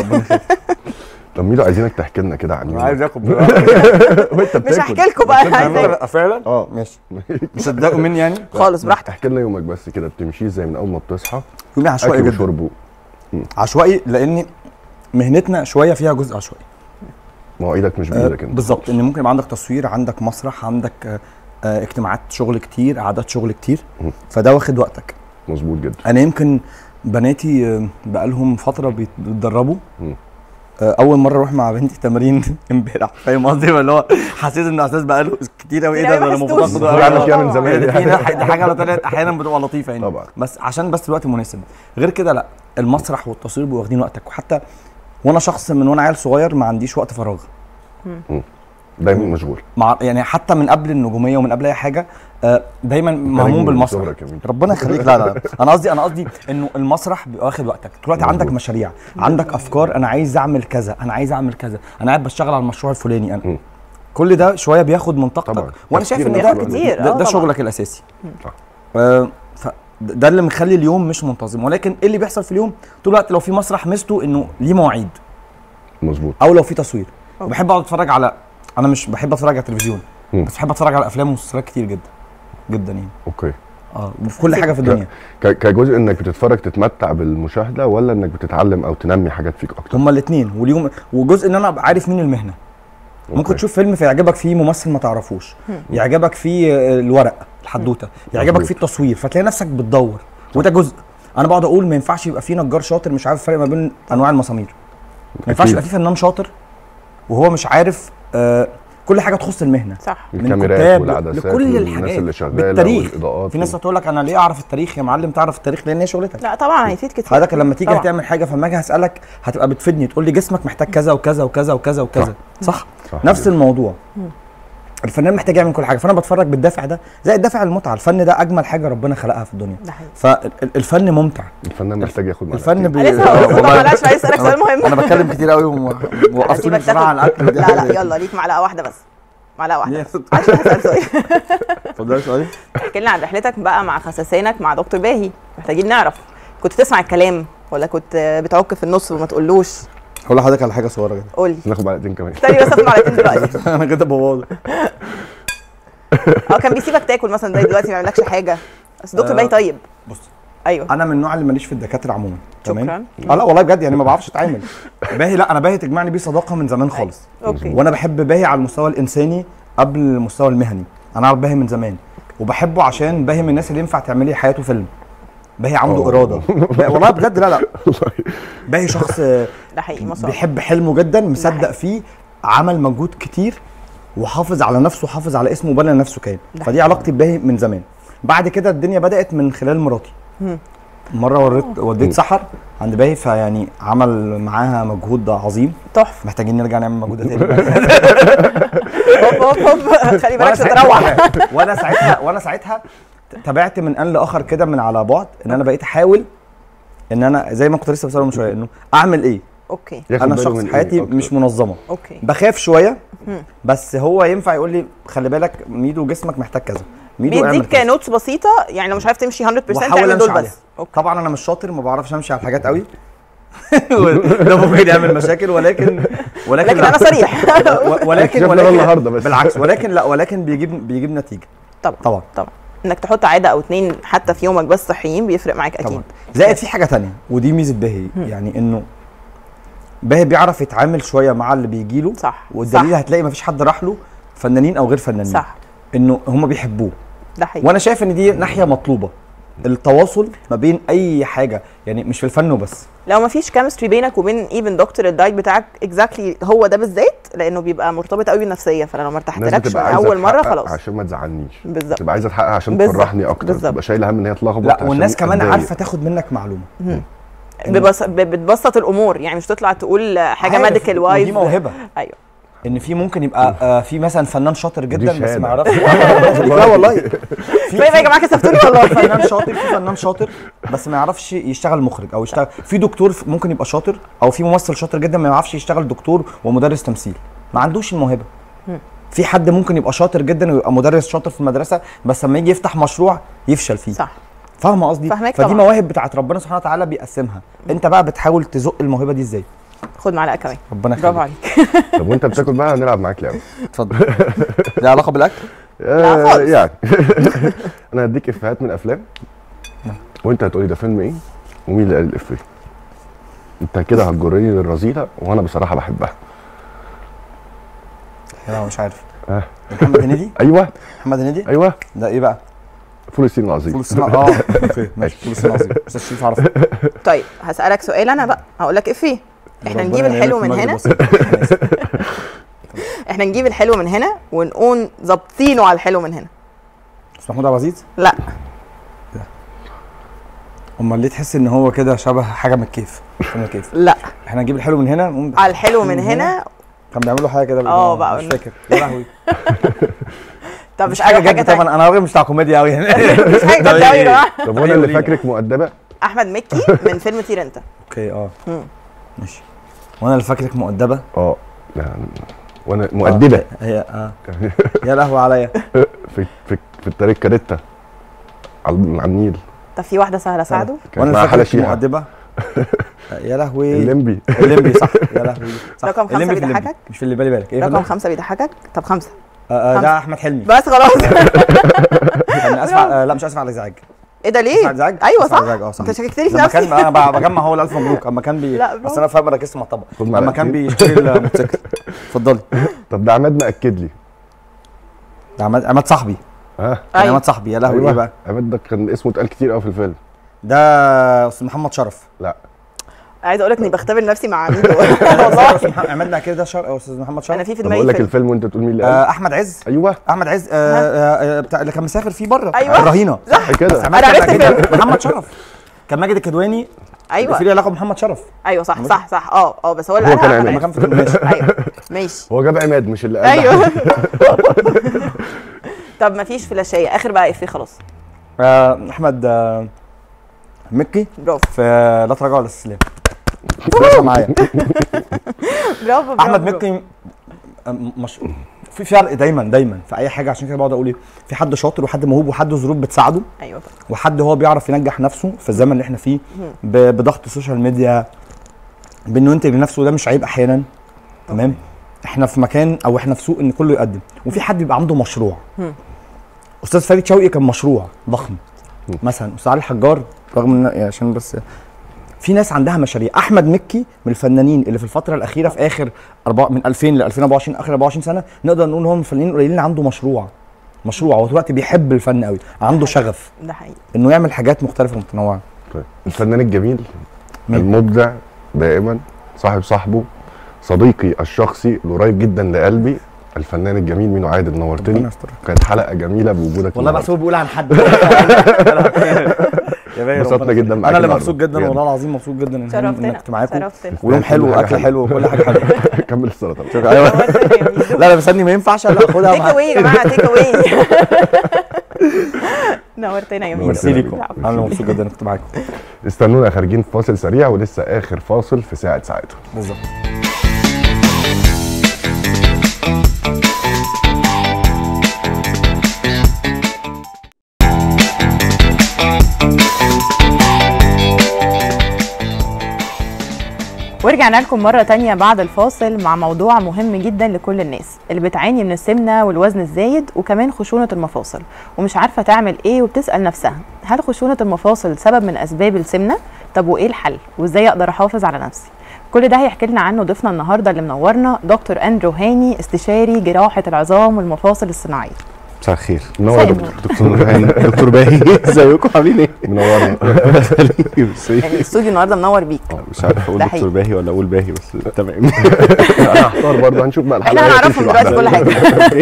طب ميدو عايزينك تحكي لنا كده عن انا يومك. عايز اكل وانت مش هحكي لكم بقى انا عايزاك فعلا اه ماشي مش هتصدقوا مني يعني خالص براحتك احكي لنا يومك بس كده بتمشيه ازاي من اول ما بتصحى يومي عشوائي اكل جدا وشرب عشوائي لان مهنتنا شويه فيها جزء عشوائي مواعيدك مش آه، بايدك انت بالظبط ان ممكن يبقى عندك تصوير عندك مسرح عندك آه، آه، اجتماعات شغل كتير قعدات شغل كتير مم. فده واخد وقتك مظبوط جدا انا يمكن بناتي آه، بقالهم فتره بيت- بيتدربوا مم. آه، اول مره اروح مع بنتي تمرين امبارح فاهم قصدي اللي هو حسيت ان احساس بقاله كتير قوي ايه كتير ده أوي انا ما المفروض حسيتوش. اخده هو عامل أوي. كده من زمان دي يعني. حاجه دي حاجه طلعت احيانا بتبقى لطيفه يعني طبعا بس عشان بس الوقت مناسب غير كده لا المسرح والتصوير بيبقوا واخدين وقتك وحتى وانا شخص من وانا عيل صغير ما عنديش وقت فراغ دايما مشغول مع يعني حتى من قبل النجوميه ومن قبل اي حاجه آه، دايما مهموم من بالمسرح صغرك يا ميدو. ربنا يخليك لا لا لا. انا قصدي انا قصدي انه المسرح بيبقى واخد وقتك طول الوقت عندك مظبوط. مشاريع عندك افكار انا عايز اعمل كذا انا عايز اعمل كذا انا قاعد بشتغل على المشروع الفلاني انا مم. كل ده شويه بياخد من طاقتك طبعا. وانا شايف تفكير ان ده الناس كتير. ده, آه، ده طبعا. شغلك الاساسي صح. آه ف ده ده اللي مخلي اليوم مش منتظم ولكن ايه اللي بيحصل في اليوم طول الوقت لو في مسرح ميزته انه ليه مواعيد مظبوط او لو في تصوير أوكي. وبحب اقعد اتفرج على انا مش بحب اتفرج على التلفزيون مم. بس بحب اتفرج على افلام ومسلسلات كتير جدا جدا يعني اوكي اه وفي كل حاجه في الدنيا ك- كجزء انك بتتفرج تتمتع بالمشاهده ولا انك بتتعلم او تنمي حاجات فيك اكتر هما الاثنين واليوم وجزء ان انا ابقى عارف مين المهنه ممكن أوكي. تشوف فيلم فيعجبك فيه ممثل ما تعرفوش يعجبك فيه آه، الورق الحدوته يعجبك مظبوط. فيه التصوير فتلاقي نفسك بتدور وده جزء انا بقعد اقول ما ينفعش يبقى فيه نجار شاطر مش عارف الفرق ما بين انواع المسامير ما ينفعش أكيد. يبقى فيه فنان شاطر وهو مش عارف آه كل حاجه تخص المهنه صح من الكاميرات كتاب والعدسات لكل والناس الحاجات اللي شغاله بالتاريخ والاضاءات في ناس هتقول لك انا ليه اعرف التاريخ يا معلم تعرف التاريخ لان هي شغلتك لا طبعا هيفيد كتير حضرتك لما تيجي طبعاً. هتعمل حاجه فلما اجي هسالك هتبقى بتفيدني تقول لي جسمك محتاج كذا وكذا وكذا وكذا وكذا صح, صح نفس جدا. الموضوع الفنان محتاج يعمل كل حاجه فانا بتفرج بالدافع ده زي الدافع المتعه الفن ده اجمل حاجه ربنا خلقها في الدنيا ده حقيقي فالفن ممتع الفنان محتاج ياخد الفن معلقتين. بي... لسه هقول لك والله معلش عايز اسالك سؤال مهم انا بتكلم كتير قوي ووقفتوني هسيبك بسرعه على تاخد الاكل لا لا يلا ليك معلقه واحده بس معلقه واحده ليه؟ عشان هسال سؤال اتفضلي سؤالي احكي لنا عن رحلتك بقى مع خساسانك مع دكتور باهي محتاجين نعرف كنت تسمع الكلام ولا كنت بتعك في النص وما تقولوش هقول لحضرتك على حاجه صغيره كده قول لي ناخد معلقتين كمان استني بس اسمع معلقتين دلوقتي انا كده بوظ اه كان بيسيبك تاكل مثلا زي دلوقتي ما يعملكش حاجه بس دكتور آه، باهي طيب بص ايوه انا من النوع اللي ماليش في الدكاتره عموما تمام شكرا اه لا والله بجد يعني ما بعرفش اتعامل باهي لا انا باهي تجمعني بيه صداقه من زمان خالص اوكي وانا بحب باهي على المستوى الانساني قبل المستوى المهني انا عارف باهي من زمان وبحبه عشان باهي من الناس اللي ينفع تعملي حياته فيلم باهي عنده أوه. اراده باهي- والله بجد لا لا باهي شخص آه، ده حقيقي ما شاء الله بيحب حلمه جدا مصدق حقيقي. فيه عمل مجهود كتير وحافظ على نفسه وحافظ على اسمه وبنى لنفسه كيان ده فدي حقيقي. علاقتي بباهي من زمان بعد كده الدنيا بدات من خلال مراتي مم. مره وريت وديت سحر عند باهي فيعني عمل معاها مجهود عظيم تحفه محتاجين نرجع نعمل مجهود تاني هوب هوب هوب خلي بالك وأنا مش ساعتها- هتروح وانا ساعتها وانا ساعتها تابعت من ان لاخر كده من على بعد ان انا بقيت احاول ان انا زي ما كنت لسه بسأله من شويه انه اعمل ايه اوكي ياخد انا باله شخص من إيه حياتي أكتر؟ مش منظمه اوكي بخاف شويه مم. بس هو ينفع يقول لي خلي بالك ميدو جسمك محتاج كذا ميدو اعمل بيديك كذا نوتس بسيطه يعني لو مش عارف تمشي 100% واحاول تعمل امشي دول عليها بس اوكي طبعا انا مش شاطر ما بعرفش امشي على الحاجات قوي ده ممكن يعمل مشاكل ولكن ولكن لكن لا. انا صريح و- ولكن اكتشفنا ده ولكن النهارده بس بالعكس ولكن لا ولكن بيجيب بيجيب نتيجه طبعا طبعا طبعا انك تحط عاده او اتنين حتى في يومك بس صحيين بيفرق معاك اكيد طبعا زائد في حاجه تانية ودي ميزه باهي يعني انه باهي بيعرف يتعامل شويه مع اللي بيجي له صح والدليل صح هتلاقي مفيش حد راح له فنانين او غير فنانين صح انه هم بيحبوه ده حقيقي وانا شايف ان دي ناحيه مطلوبه التواصل ما بين اي حاجه يعني مش في الفن وبس لو ما فيش كيمستري بينك وبين ايفن دكتور الدايت بتاعك اكزاكتلي هو ده بالذات لانه بيبقى مرتبط قوي بالنفسيه فلو ما الناس ارتحتلكش من بتبقى عايزة اول مره تحقق خلاص عشان ما تزعلنيش بالظبط تبقى عايزه تحقق عشان بالظبط، تفرحني اكتر بالظبط. تبقى شايله هم ان هي تلخبط لا عشان والناس كمان أتضايق. عارفه تاخد منك معلومه إنه- ببص... ب- بتبسط الامور يعني مش تطلع تقول حاجه عارف، ميديكال ودي وايز موهبه ايوه ان في ممكن يبقى آه في مثلا فنان شاطر جدا بس شهادة. ما يعرفش لا والله في طيب يا جماعه كسفتوني في والله فنان شاطر في فنان شاطر بس ما يعرفش يشتغل مخرج او يشتغل في دكتور ف- ممكن يبقى شاطر او في ممثل شاطر جدا ما يعرفش يشتغل دكتور ومدرس تمثيل ما عندوش الموهبه في حد ممكن يبقى شاطر جدا ويبقى مدرس شاطر في المدرسه بس لما يجي يفتح مشروع يفشل فيه صح فاهمه قصدي فاهماك فدي طبعا. مواهب بتاعت ربنا سبحانه وتعالى بيقسمها انت بقى بتحاول تزق الموهبه دي ازاي خد معلقه كمان ربنا برافو يخليك عليك طب وانت بتاكل بقى هنلعب معاك لعبه اتفضل ليها علاقه بالاكل آه، خالص. يعني انا هديك افيهات من افلام وانت هتقولي ده فيلم ايه ومين اللي قال الافيه انت كده هتجرني للرذيله وانا بصراحه بحبها لا مش عارف آه. محمد هنيدي ايوه محمد هنيدي ايوه ده ايه بقى فول الصين العظيم فول الصين اه اوكي ماشي فول الصين العظيم استاذ شريف عرفه طيب هسالك سؤال انا بقى هقول لك افيه احنا ربنا نجيب الحلو ينعمك من في هنا مجد بسيط. أنا آسف. احنا نجيب الحلو من هنا ونقوم ظابطينه على الحلو من هنا مش محمود عبد العزيز لا امال ليه تحس ان هو كده شبه حاجه من الكيف مش من الكيف لا احنا نجيب الحلو من هنا نقوم على الحلو من هنا كان بيعملوا حاجه كده اه بقى مش قلنا. فاكر يا لهوي طب مش مش حاجه حاجه جد تانية. طبعا انا راجل مش بتاع كوميديا قوي مش حاجه جد قوي يا جماعه طب وانا أيوة اللي لينا. فاكرك مؤدبه احمد مكي من فيلم طير انت اوكي اه مم. ماشي وانا اللي فاكرك مؤدبه اه يعني وانا مؤدبه آه، هي اه يا لهوي عليا في في في الطريق كاريتا على على النيل طب في واحده سهله ساعده كانت وانا مع اللي حلا فاكرك شيحه مؤدبه آه، يا لهوي الليمبي الليمبي صح يا لهوي صح رقم خمسة الليمبي في الليمبي. بيضحكك؟ مش في اللي بالي بالك ايه رقم رقم خمسة بيضحكك طب خمسة آه آه، خمسة. ده احمد حلمي بس خلاص كان اسف على- آه، لا مش اسف على الازعاج ايه ده اسف ليه؟ على الازعاج ايوه آسف على صح الإزعاج، اه صح انت شككتني في لما كان نفسي انا ب- بجمع هو الالف مبروك اما كان بي لا، برافو. اصل انا فاهم ركزت مع الطبق خد لما معلقتين. كان بيشتري الموتوسيكل اتفضلي طب ده عماد مأكد لي ده عماد عماد صاحبي ها كان أيوة. عماد صاحبي يا لهوي ايه بقى عماد ده كان اسمه اتقال كتير قوي في الفيلم ده استاذ محمد شرف لا عايزه اقول لك اني بختبر نفسي مع ميدو والله والله استاذ محمد- عماد كده ده شرف او استاذ محمد شرف انا في في طب دماغي اقول لك فيلم. الفيلم وانت تقول مين اللي قال آه احمد عز ايوه احمد عز آه آه آه، بتاع اللي كان مسافر فيه بره أيوة. الرهينه صح كده عماد أنا كان عرفت كده. الفيلم. محمد شرف كان ماجد الكدواني في ايوه ليه علاقه بمحمد شرف ايوه صح صح صح اه اه بس هو اللي هو كان قالها عامل. لما أحمد كان في ماشي عز. ايوه ماشي هو جاب عماد مش اللي قال ايوه طب ما فيش فلاشيه اخر بقى افيه خلاص آه احمد آه مكي برافو في لا تراجع ولا استسلام فلاشة معايا برافو برافو احمد برافو. مكي آه، مش في فرق دايما دايما في اي حاجه عشان كده بقعد اقول ايه في حد شاطر وحد موهوب وحد ظروف بتساعده ايوه طبعا وحد هو بيعرف ينجح نفسه في الزمن اللي احنا فيه ب- بضغط السوشيال ميديا بانه ينتج لنفسه ده مش عيب احيانا تمام احنا في مكان او احنا في سوق ان كله يقدم وفي حد بيبقى عنده مشروع استاذ فريد شوقي كان مشروع ضخم مثلا استاذ علي الحجار رغم ان يعني عشان بس في ناس عندها مشاريع احمد مكي من الفنانين اللي في الفتره الاخيره في اخر أربعة من 2000 ل 2024 اخر 24 سنه نقدر نقول هو من الفنانين القليلين عنده مشروع مشروع هو دلوقتي بيحب الفن قوي عنده شغف ده حقيقي انه يعمل حاجات مختلفه ومتنوعه طيب. الفنان الجميل مين؟ المبدع دائما صاحب صاحبه صديقي الشخصي القريب جدا لقلبي الفنان الجميل مينو عادل نورتني ربنا يسترك. كانت حلقه جميله بوجودك والله النهاردة. بحسبه بيقول عن حد يا باين انبسطنا ربنا جدا يخليك. معاك انا اللي النهاردة. مبسوط جدا بجد. والله العظيم مبسوط جدا ان شرفتنا إن كنت معاكم شرفتنا ويوم حلو كل حاجة واكل حلوة. حلو وكل حاجه حلوه كمل السلطه ايوه نورتنا يا ميدو. لا لا بستني ما ينفعش لا خدها تيك معاك. اواي يا جماعه تيك اواي نورتنا يا ميدو ميرسي ليكم العفو. انا مبسوط جدا اني كنت معاكم استنونا خارجين في فاصل سريع ولسه اخر فاصل في ساعه ساعته بالظبط ورجعنا لكم مرة تانية بعد الفاصل مع موضوع مهم جدا لكل الناس اللي بتعاني من السمنة والوزن الزايد وكمان خشونة المفاصل ومش عارفة تعمل ايه وبتسأل نفسها هل خشونة المفاصل سبب من أسباب السمنة؟ طب وايه الحل؟ وازاي أقدر أحافظ على نفسي؟ كل ده هيحكي لنا عنه ضيفنا النهارده اللي منورنا دكتور اندرو هاني استشاري جراحة العظام والمفاصل الصناعية مساء الخير منور يا مساء دكتور دكتور دكتور باهي ازيكم عاملين ايه؟ منورنا ميرسي. يعني الاستوديو النهارده منور بيك مش عارف اقول ده دكتور حقيقي. باهي ولا اقول باهي بس تمام انا هختار برضه هنشوف بقى احنا الحلقه هنعرفهم دلوقتي كل حاجة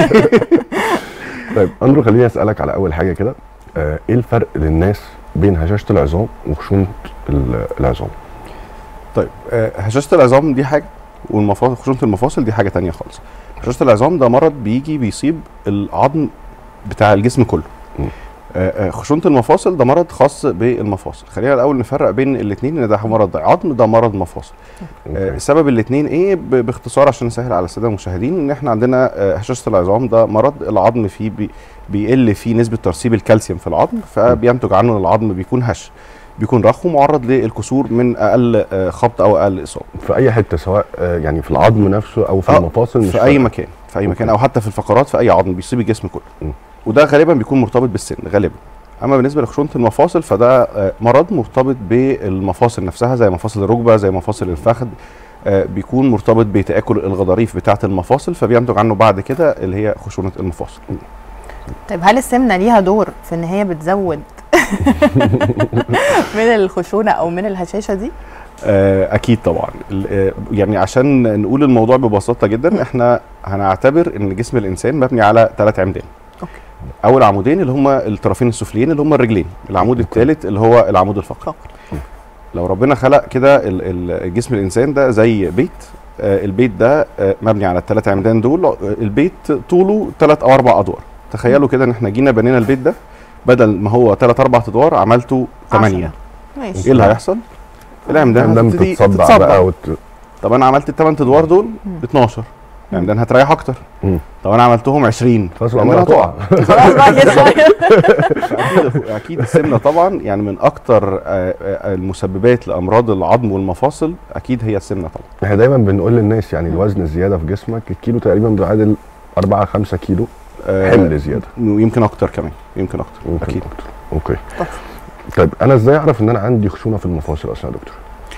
طيب اندرو خليني اسالك على اول حاجه كده آه، ايه الفرق للناس بين هشاشه العظام وخشونه ال- العظام طيب آه، هشاشة العظام دي حاجة والمفاصل خشونة المفاصل دي حاجة تانية خالص هشاشة العظام ده مرض بيجي بيصيب العظم بتاع الجسم كله م. آه، آه، خشونة المفاصل ده مرض خاص بالمفاصل خلينا الأول نفرق بين الاتنين إن ده مرض عظم ده مرض مفاصل آه، أوكي. سبب الاثنين ايه ب- باختصار عشان نسهل على الساده المشاهدين ان احنا عندنا آه، هشاشه العظام ده مرض العظم فيه بي بيقل فيه نسبه ترسيب الكالسيوم في العظم فبينتج عنه ان العظم بيكون هش بيكون رخو معرض للكسور من اقل آه، خبط او اقل اصابه في اي حته سواء آه، يعني في العظم نفسه او في آه، المفاصل مش في اي فارقة. مكان في اي مكان أوكي. او حتى في الفقرات في اي عظم بيصيب الجسم م. كله وده غالبا بيكون مرتبط بالسن غالبا اما بالنسبه لخشونه المفاصل فده آه، مرض مرتبط بالمفاصل نفسها زي مفاصل الركبه زي مفاصل الفخذ آه، بيكون مرتبط بتاكل الغضاريف بتاعه المفاصل فبينتج عنه بعد كده اللي هي خشونه المفاصل طيب هل السمنه ليها دور في ان هي بتزود من الخشونه او من الهشاشه دي آه، اكيد طبعا ال- آه، يعني عشان نقول الموضوع ببساطه جدا احنا هنعتبر ان جسم الانسان مبني على ثلاث عمدان أوكي. اول عمودين اللي هم الطرفين السفليين اللي هم الرجلين العمود الثالث اللي هو العمود الفقري فقري. لو ربنا خلق كده ال- ال- جسم الانسان ده زي بيت آه، البيت ده آه، مبني على الثلاث عمدان دول آه، البيت طوله ثلاث او اربع ادوار تخيلوا كده ان احنا جينا بنينا البيت ده بدل ما هو ثلاث اربع ادوار عملته ثمانيه ماشي ايه اللي هيحصل؟ العمدان العمدان هتبتدي بتتصدع تتصدع. بقى وت... طب انا عملت الثمان ادوار دول 12 العمدان هتريح اكتر مم. طب انا عملتهم 20 خلاص العمدان العماره هتقع هتقع خلاص بقى كده اكيد اكيد السمنه طبعا يعني من اكتر آه، آه، المسببات لامراض العظم والمفاصل اكيد هي السمنه طبعا احنا دايما بنقول للناس يعني الوزن الزياده في جسمك الكيلو تقريبا بيعادل 4 5 كيلو آه، حمل زياده ويمكن اكتر كمان يمكن اكتر ممكن اكيد أكتر. اوكي تحفة. طيب انا ازاي اعرف ان انا عندي خشونه في المفاصل اصلا يا دكتور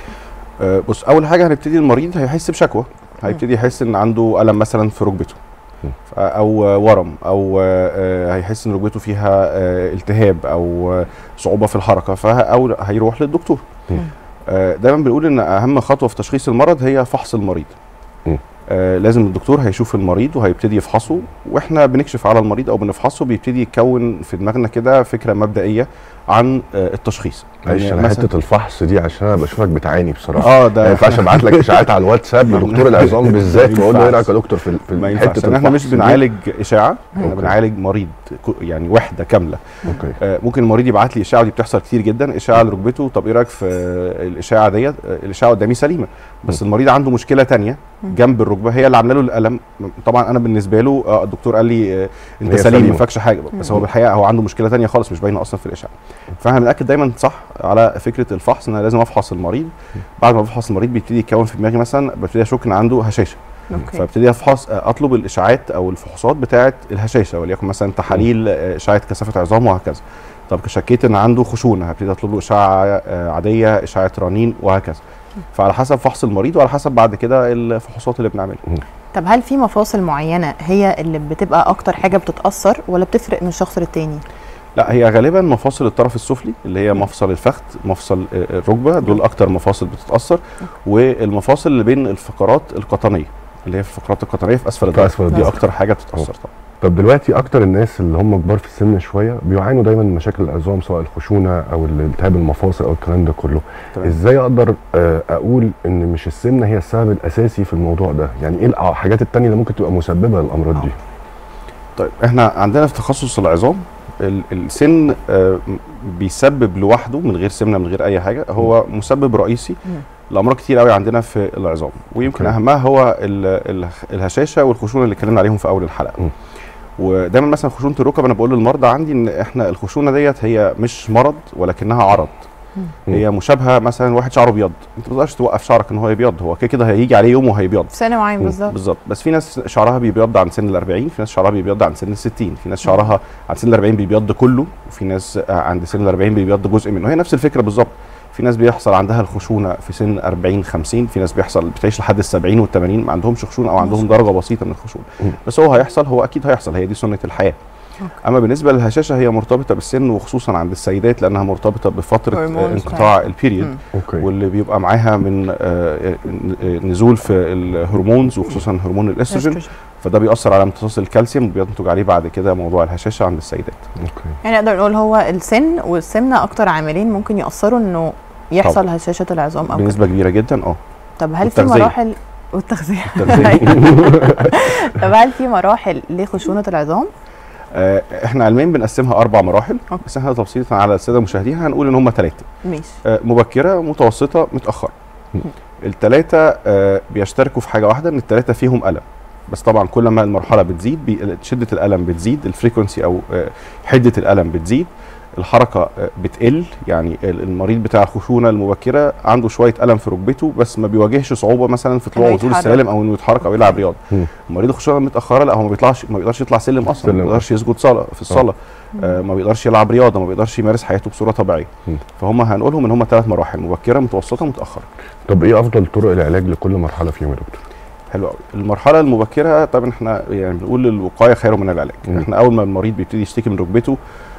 آه، بص اول حاجه هنبتدي المريض هيحس بشكوى هيبتدي يحس ان عنده الم مثلا في ركبته مم. ف- او آه، ورم او آه، آه، هيحس ان ركبته فيها آه، التهاب او آه، صعوبه في الحركه فه او هيروح للدكتور مم. آه، دايما بنقول ان اهم خطوه في تشخيص المرض هي فحص المريض مم. آه لازم الدكتور هيشوف المريض وهيبتدي يفحصه واحنا بنكشف على المريض او بنفحصه بيبتدي يتكون في دماغنا كده فكره مبدئيه عن آه التشخيص معلش يعني انا مثلاً- حته الفحص دي عشان انا بشوفك بتعاني بصراحه اه ما ده ينفعش ابعت لك اشاعات على الواتساب لدكتور العظام بالذات ما بقول له ايه ينفعش. رايك يا دكتور في في ما حته ينفعش لان احنا مش الفحص دي؟ بنعالج اشاعه احنا أوكي. بنعالج مريض كو- يعني وحده كامله اوكي آه، ممكن المريض يبعت لي اشاعه ودي بتحصل كتير جدا اشاعه لركبته طب ايه رايك في آه، الاشاعه ديت آه، الاشاعه قدامي سليمه بس المريض عنده مشكله تانية جنب الركبه هي اللي عامله له الالم طبعا انا بالنسبه له آه، الدكتور قال لي آه، انت هي سليم سليمة. ما فيكش حاجه بس هو بالحقيقه هو عنده مشكله تانية خالص مش باينه اصلا في الاشعه فاحنا بناكد دايما صح على فكره الفحص ان انا لازم افحص المريض بعد ما بفحص المريض بيبتدي يتكون في دماغي مثلا ببتدي اشك ان عنده هشاشه اوكي فابتدي افحص آه، اطلب الاشاعات او الفحوصات بتاعه الهشاشه وليكن مثلا تحاليل آه، اشعه كثافه عظام وهكذا طب شكيت ان عنده خشونه هبتدي اطلب له اشعه آه، عاديه اشعه رنين وهكذا فعلى حسب فحص المريض وعلى حسب بعد كده الفحوصات اللي بنعملها طب هل في مفاصل معينه هي اللي بتبقى اكتر حاجه بتتاثر ولا بتفرق من شخص للتاني لا هي غالبا مفاصل الطرف السفلي اللي هي مفصل الفخذ مفصل آه، الركبه دول اكتر مفاصل بتتاثر والمفاصل اللي بين الفقرات القطنيه اللي هي في الفقرات القطنيه في اسفل في الظهر أسفل دي الظهر. اكتر حاجه بتتاثر طبعا طب دلوقتي اكتر الناس اللي هم كبار في السن شويه بيعانوا دايما من مشاكل العظام سواء الخشونه او الالتهاب المفاصل او الكلام ده كله تمام. ازاي اقدر آه، اقول ان مش السمنه هي السبب الاساسي في الموضوع ده يعني ايه الحاجات التانية اللي ممكن تبقى مسببه للامراض دي طيب احنا عندنا في تخصص العظام ال- السن آه، م- بيسبب لوحده من غير سمنه من غير اي حاجه هو مسبب رئيسي مم. لامراض كتير قوي عندنا في العظام ويمكن أوكي. اهمها هو ال- ال- الهشاشه والخشونه اللي اتكلمنا عليهم في اول الحلقه مم. ودايما مثلا خشونه الركب انا بقول للمرضى عندي ان احنا الخشونه ديت هي مش مرض ولكنها عرض مم. هي مشابهه مثلا واحد شعره ابيض انت ما تقدرش توقف شعرك ان هو يبيض هو كده كده هيجي عليه يوم وهيبيض في سنه معين بالظبط بالظبط بس في ناس شعرها بيبيض عن سن ال 40 في ناس شعرها بيبيض عن سن ال 60 في ناس شعرها عن سن ال 40 بيبيض كله وفي ناس آه، عند سن ال 40 بيبيض جزء منه هي نفس الفكره بالظبط في ناس بيحصل عندها الخشونه في سن 40 50 في ناس بيحصل بتعيش لحد ال 70 وال 80 ما عندهمش خشونه او عندهم درجه بسيطه من الخشونه مم. بس هو هيحصل هو اكيد هيحصل هي دي سنه الحياه أوكي. اما بالنسبه للهشاشه هي مرتبطه بالسن وخصوصا عند السيدات لانها مرتبطه بفتره آه، هرمونز انقطاع البيريود مم. اوكي واللي بيبقى معاها من آه، آه، نزول في الهرمونز وخصوصا هرمون الاستروجين أستروجين. فده بيأثر على امتصاص الكالسيوم وبينتج عليه بعد كده موضوع الهشاشه عند السيدات اوكي يعني نقدر نقول هو السن والسمنه اكتر عاملين ممكن ياثروا انه يحصل هشاشه العظام او كده بنسبه كبيره جدا اه طب هل في والتغذية. مراحل والتغذيه التغذية. طب هل في مراحل لخشونه العظام؟ آه، احنا علميا بنقسمها اربع مراحل أوكي. بس احنا تبسيطا على الساده المشاهدين هنقول ان هم ثلاثه ماشي مبكره متوسطه متاخره م. الثلاثه بيشتركوا في حاجه واحده ان الثلاثه فيهم الم بس طبعا كل ما المرحله بتزيد بي- شده الالم بتزيد الفريكونسي او آه، حده الالم بتزيد الحركه آه، بتقل يعني ال- المريض بتاع الخشونه المبكره عنده شويه الم في ركبته بس ما بيواجهش صعوبه مثلا في طلوع إنه ونزول يتحرك. السلالم او انه يتحرك او يلعب رياضه مم. مريض الخشونه المتاخره لا هو ما بيطلعش ما بيقدرش يطلع سلم اصلا سلم. ما بيقدرش يسجد صلاه في الصلاه آه ما بيقدرش يلعب رياضه ما بيقدرش يمارس حياته بصوره طبيعيه مم. فهم هنقولهم ان هم ثلاث مراحل مبكره متوسطه متاخره طب ايه افضل طرق العلاج لكل مرحله فيهم يا دكتور؟ حلو قوي المرحله المبكره طبعا احنا يعني بنقول الوقايه خير من العلاج مم. احنا اول ما المريض بيبتدي يشتكي من ركبته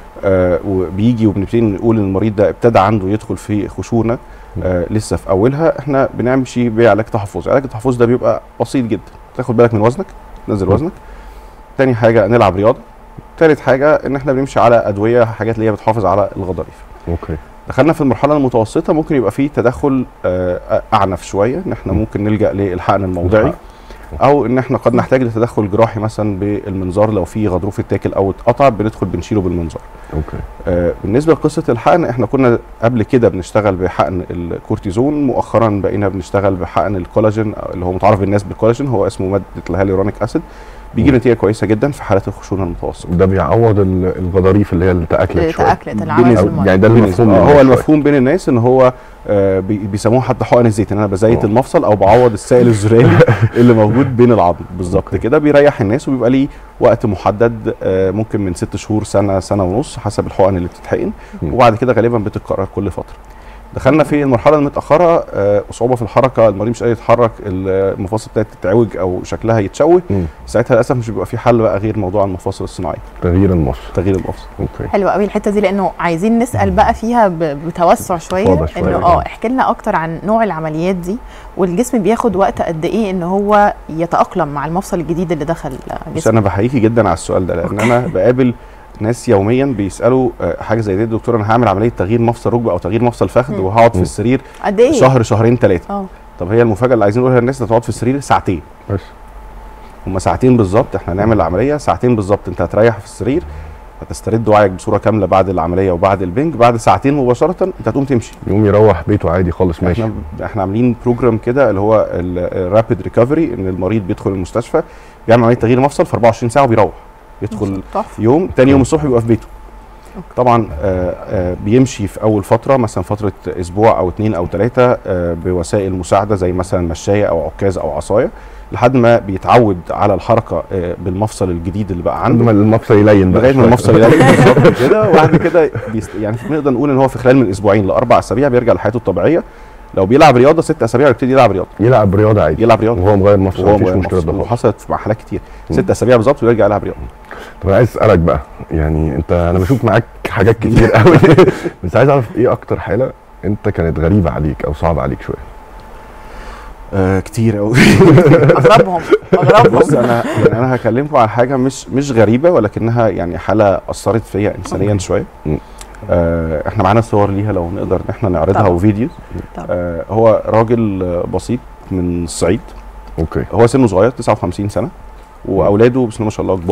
آه وبيجي وبنبتدي نقول ان المريض ده ابتدى عنده يدخل في خشونه آه لسه في اولها احنا بنمشي بعلاج تحفظي علاج التحفظ ده بيبقى بسيط جدا تاخد بالك من وزنك تنزل مم. وزنك تاني حاجه نلعب رياضه تالت حاجه ان احنا بنمشي على ادويه حاجات اللي هي بتحافظ على الغضاريف اوكي دخلنا في المرحله المتوسطه ممكن يبقى فيه تدخل آه، اعنف شويه ان احنا مم. ممكن نلجا للحقن الموضعي الحقن. او ان احنا قد نحتاج لتدخل جراحي مثلا بالمنظار لو في غضروف اتاكل او اتقطع بندخل بنشيله بالمنظار اوكي آه، بالنسبه لقصه الحقن احنا كنا قبل كده بنشتغل بحقن الكورتيزون مؤخرا بقينا بنشتغل بحقن الكولاجين أو اللي هو متعارف بالناس بالكولاجين هو اسمه ماده الهاليورونيك اسيد بيجي مم. نتيجه كويسه جدا في حالات الخشونه المتوسطه ده بيعوض ال- الغضاريف اللي هي اللي تاكلت شويه تاكلت العمل بالنسبة- في أو المرض يعني ده بالنسبة- المفهوم آه، منه هو شوية. المفهوم بين الناس ان هو آه، بي- بيسموه حتى حقن الزيت ان انا بزيت آه. المفصل او بعوض السائل الزراري اللي موجود بين العظم بالظبط أوكي. كده بيريح الناس وبيبقى ليه وقت محدد آه، ممكن من ست شهور سنه سنه ونص حسب الحقن اللي بتتحقن مم. وبعد كده غالبا بتتكرر كل فتره دخلنا في المرحله المتاخره آه، صعوبه في الحركه المريض مش قادر يتحرك المفاصل بتاعته تتعوج او شكلها يتشوه مم. ساعتها للاسف مش بيبقى في حل بقى غير موضوع المفاصل الصناعيه تغيير المفصل تغيير المفصل اوكي حلوه قوي الحته دي لانه عايزين نسال بقى فيها ب- بتوسع شويه اتفضل شوية انه كده. اه احكي لنا اكتر عن نوع العمليات دي والجسم بياخد وقت قد ايه ان هو يتاقلم مع المفصل الجديد اللي دخل بس جسمه انا بحييكي جدا على السؤال ده لان انا بقابل ناس يوميا بيسالوا آه، حاجه زي دي دكتور انا هعمل عمليه تغيير مفصل ركبه او تغيير مفصل فخذ مم. وهقعد في مم. السرير قد ايه شهر شهرين ثلاثه اه طب هي المفاجاه اللي عايزين نقولها للناس هتقعد في السرير ساعتين بس هم ساعتين بالظبط احنا هنعمل العمليه ساعتين بالظبط انت هتريح في السرير هتسترد وعيك بصوره كامله بعد العمليه وبعد البنج بعد ساعتين مباشره انت هتقوم تمشي يقوم يروح بيته عادي خالص ماشي احنا احنا عاملين بروجرام كده اللي هو الرابيد ريكفري ان المريض بيدخل المستشفى بيعمل عمليه تغيير مفصل في 24 ساعه وبيروح يدخل تحفه يوم تاني يوم الصبح بيبقى في بيته طبعا آه آه بيمشي في اول فتره مثلا فتره اسبوع او اتنين او تلاته آه بوسائل مساعده زي مثلا مشايه او عكاز او عصايه لحد ما بيتعود على الحركه آه بالمفصل الجديد اللي بقى عند عنده ما المفصل يلين بقى لغايه ما شوية. المفصل يلاقي بالظبط كده وبعد كده بيست... يعني نقدر نقول ان هو في خلال من اسبوعين لاربع اسابيع بيرجع لحياته الطبيعيه لو بيلعب رياضه ست اسابيع يبتدي يلعب رياضه يلعب رياضه عادي يلعب رياضه وهو مغير مفصل وهو مفيش مغير مشكله مفصل. ده خالص. وحصلت في حالات كتير مم. ست اسابيع بالظبط ويرجع يلعب رياضه طب انا عايز اسالك بقى يعني انت انا بشوف معاك حاجات كتير قوي بس عايز اعرف ايه اكتر حاله انت كانت غريبه عليك او صعبه عليك شويه آه كتير قوي اغربهم بص اغربهم انا يعني انا هكلمكم على حاجه مش مش غريبه ولكنها يعني حاله اثرت فيا انسانيا شويه مم. آه احنا معانا صور ليها لو نقدر ان احنا نعرضها طبعا. وفيديو طبعا. آه هو راجل آه، بسيط من الصعيد اوكي هو سنه صغير 59 سنه واولاده بسم الله ما شاء الله كبار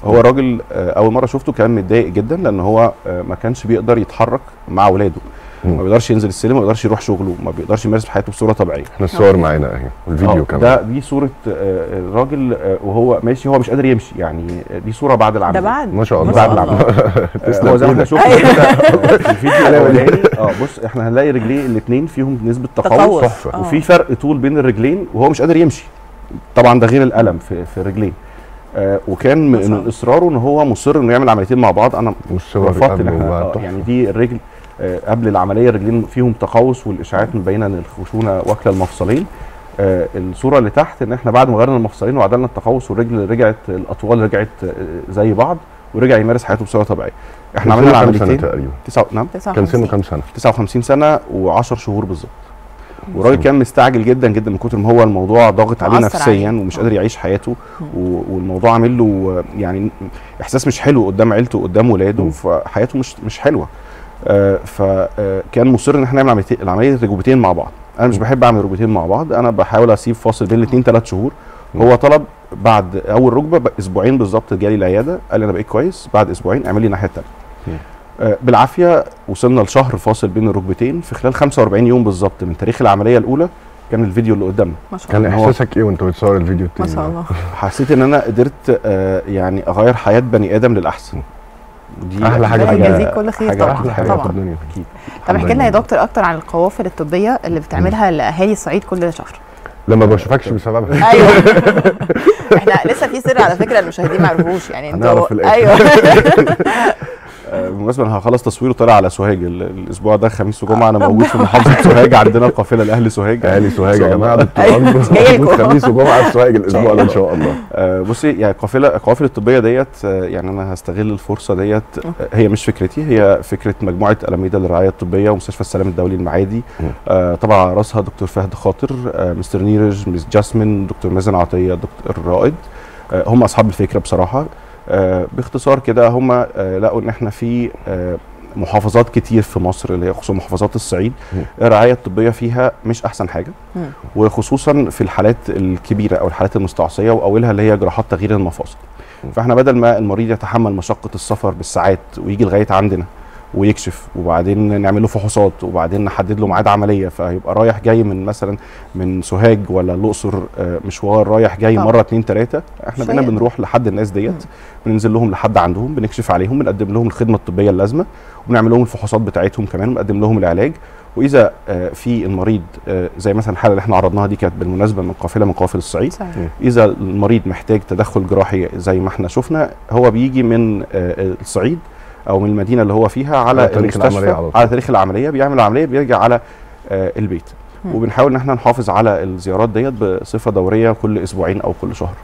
هو الراجل آه، اول مره شفته كان متضايق جدا لان هو آه، ما كانش بيقدر يتحرك مع اولاده مم. ما بيقدرش ينزل السلم ما بيقدرش يروح شغله ما بيقدرش يمارس حياته بصوره طبيعيه احنا الصور معانا اهي والفيديو آه، كمان ده دي صوره آه، الراجل آه، وهو ماشي هو مش قادر يمشي يعني آه، دي صوره بعد العمليه ده بعد ما شاء الله ما شاء بعد الله. العمل. آه، تسلم هو زي ما احنا إيدك. شفنا أيوة. كده آه، في الفيديو الاولاني اه بص احنا هنلاقي رجليه الاثنين فيهم نسبه تقوس تقوس. تحفة. آه. وفي فرق طول بين الرجلين وهو مش قادر يمشي طبعا ده غير الالم في في رجليه آه وكان ما شاء من الله. اصراره ان هو مصر انه يعمل عمليتين مع بعض انا والصور رفضت قبل ان احنا وبعد آه تحفة. يعني دي الرجل آه قبل العمليه الرجلين فيهم تقوس والاشاعات مبينه ان الخشونه واكله المفصلين آه الصوره اللي تحت ان احنا بعد ما غيرنا المفصلين وعدلنا التقوس والرجل رجعت الاطوال رجعت آه زي بعض ورجع يمارس حياته بصوره طبيعيه احنا كان عملنا سنه كام سنه العمليتين تقريبا تسعة نعم كان سنه كام سنه 59 سنه و10 شهور بالظبط والراجل كان مستعجل جدا جدا من كتر ما هو الموضوع ضاغط عليه مأثر نفسيا عليه. ومش آه. قادر يعيش حياته و- والموضوع عامل له آه، يعني احساس مش حلو قدام عيلته قدام ولاده مم. فحياته مش مش حلوه آه، فكان مصر ان احنا نعمل عمليتين- العمليه ركبتين مع بعض انا مش مم. بحب اعمل ركبتين مع بعض انا بحاول اسيب فاصل بين الاثنين ثلاث شهور مم. هو طلب بعد اول ركبه ب- اسبوعين بالظبط جالي العياده قال لي انا بقيت كويس بعد اسبوعين اعمل لي الناحيه الثانيه مم. آه، بالعافيه وصلنا لشهر فاصل بين الركبتين في خلال 45 يوم بالظبط من تاريخ العمليه الاولى كان الفيديو اللي قدامنا ما شاء كان الله هو- احساسك ايه وانت بتصور الفيديو ما التاني شاء ده؟ الله حسيت ان انا قدرت آه، يعني اغير حياه بني ادم للاحسن ودي أحلى حاجة ربنا في الدنيا. يجازيك كل خير حاجة طبعا احلى حاجه طبعا في الدنيا اكيد طب الحمد احكي لنا يا لله. دكتور اكتر عن القوافل الطبيه اللي بتعملها لاهالي الصعيد كل شهر لما بشوفكش بسببها ايوه احنا لسه في سر على فكره المشاهدين ما يعرفوش يعني انتوا هنعرف في الآخر. ايوه آه، بالمناسبه انا هخلص تصوير وطالع على سوهاج ال- الاسبوع ده خميس وجمعه انا ربنا موجود في محافظه سوهاج عندنا القافله لاهل سوهاج اهالي سوهاج إن يا شاء جماعه الله. دكتور أيوة. اندرو جاي موجود لكم. خميس وجمعه في سوهاج الاسبوع ده ان الله. شاء الله آه، بصي يعني القافله القوافل الطبيه ديت آه، يعني انا هستغل الفرصه ديت آه، هي مش فكرتي هي فكره مجموعه الاميده للرعايه الطبيه ومستشفى السلام الدولي المعادي مم. آه، طبعا على راسها دكتور فهد خاطر آه، مستر نيرج مس جاسمين دكتور مازن عطيه دكتور رائد آه، هم اصحاب الفكره بصراحه آه، باختصار كده هم آه، لقوا ان احنا في آه، محافظات كتير في مصر اللي هي خصوصا محافظات الصعيد مم. الرعايه الطبيه فيها مش احسن حاجه مم. وخصوصا في الحالات الكبيره او الحالات المستعصيه واولها اللي هي جراحات تغيير المفاصل مم. فاحنا بدل ما المريض يتحمل مشقه السفر بالساعات ويجي لغايه عندنا ويكشف وبعدين نعمل له فحوصات وبعدين نحدد له ميعاد عمليه فهيبقى رايح جاي من مثلا من سوهاج ولا الاقصر آه، مشوار رايح جاي طبعا. مره اتنين تلاته احنا بقينا شيء. بنروح لحد الناس ديت بننزل لهم لحد عندهم بنكشف عليهم بنقدم لهم الخدمه الطبيه اللازمه وبنعمل لهم الفحوصات بتاعتهم كمان ونقدم لهم العلاج واذا آه، في المريض آه، زي مثلا الحاله اللي احنا عرضناها دي كانت بالمناسبه من قافله من قوافل الصعيد صحيح. اذا المريض محتاج تدخل جراحي زي ما احنا شفنا هو بيجي من آه، الصعيد او من المدينه اللي هو فيها على على تاريخ المستشفى العملية على طول. على تاريخ العمليه بيعمل العمليه بيرجع على آه، البيت مم. وبنحاول ان احنا نحافظ على الزيارات ديت بصفه دوريه كل اسبوعين او كل شهر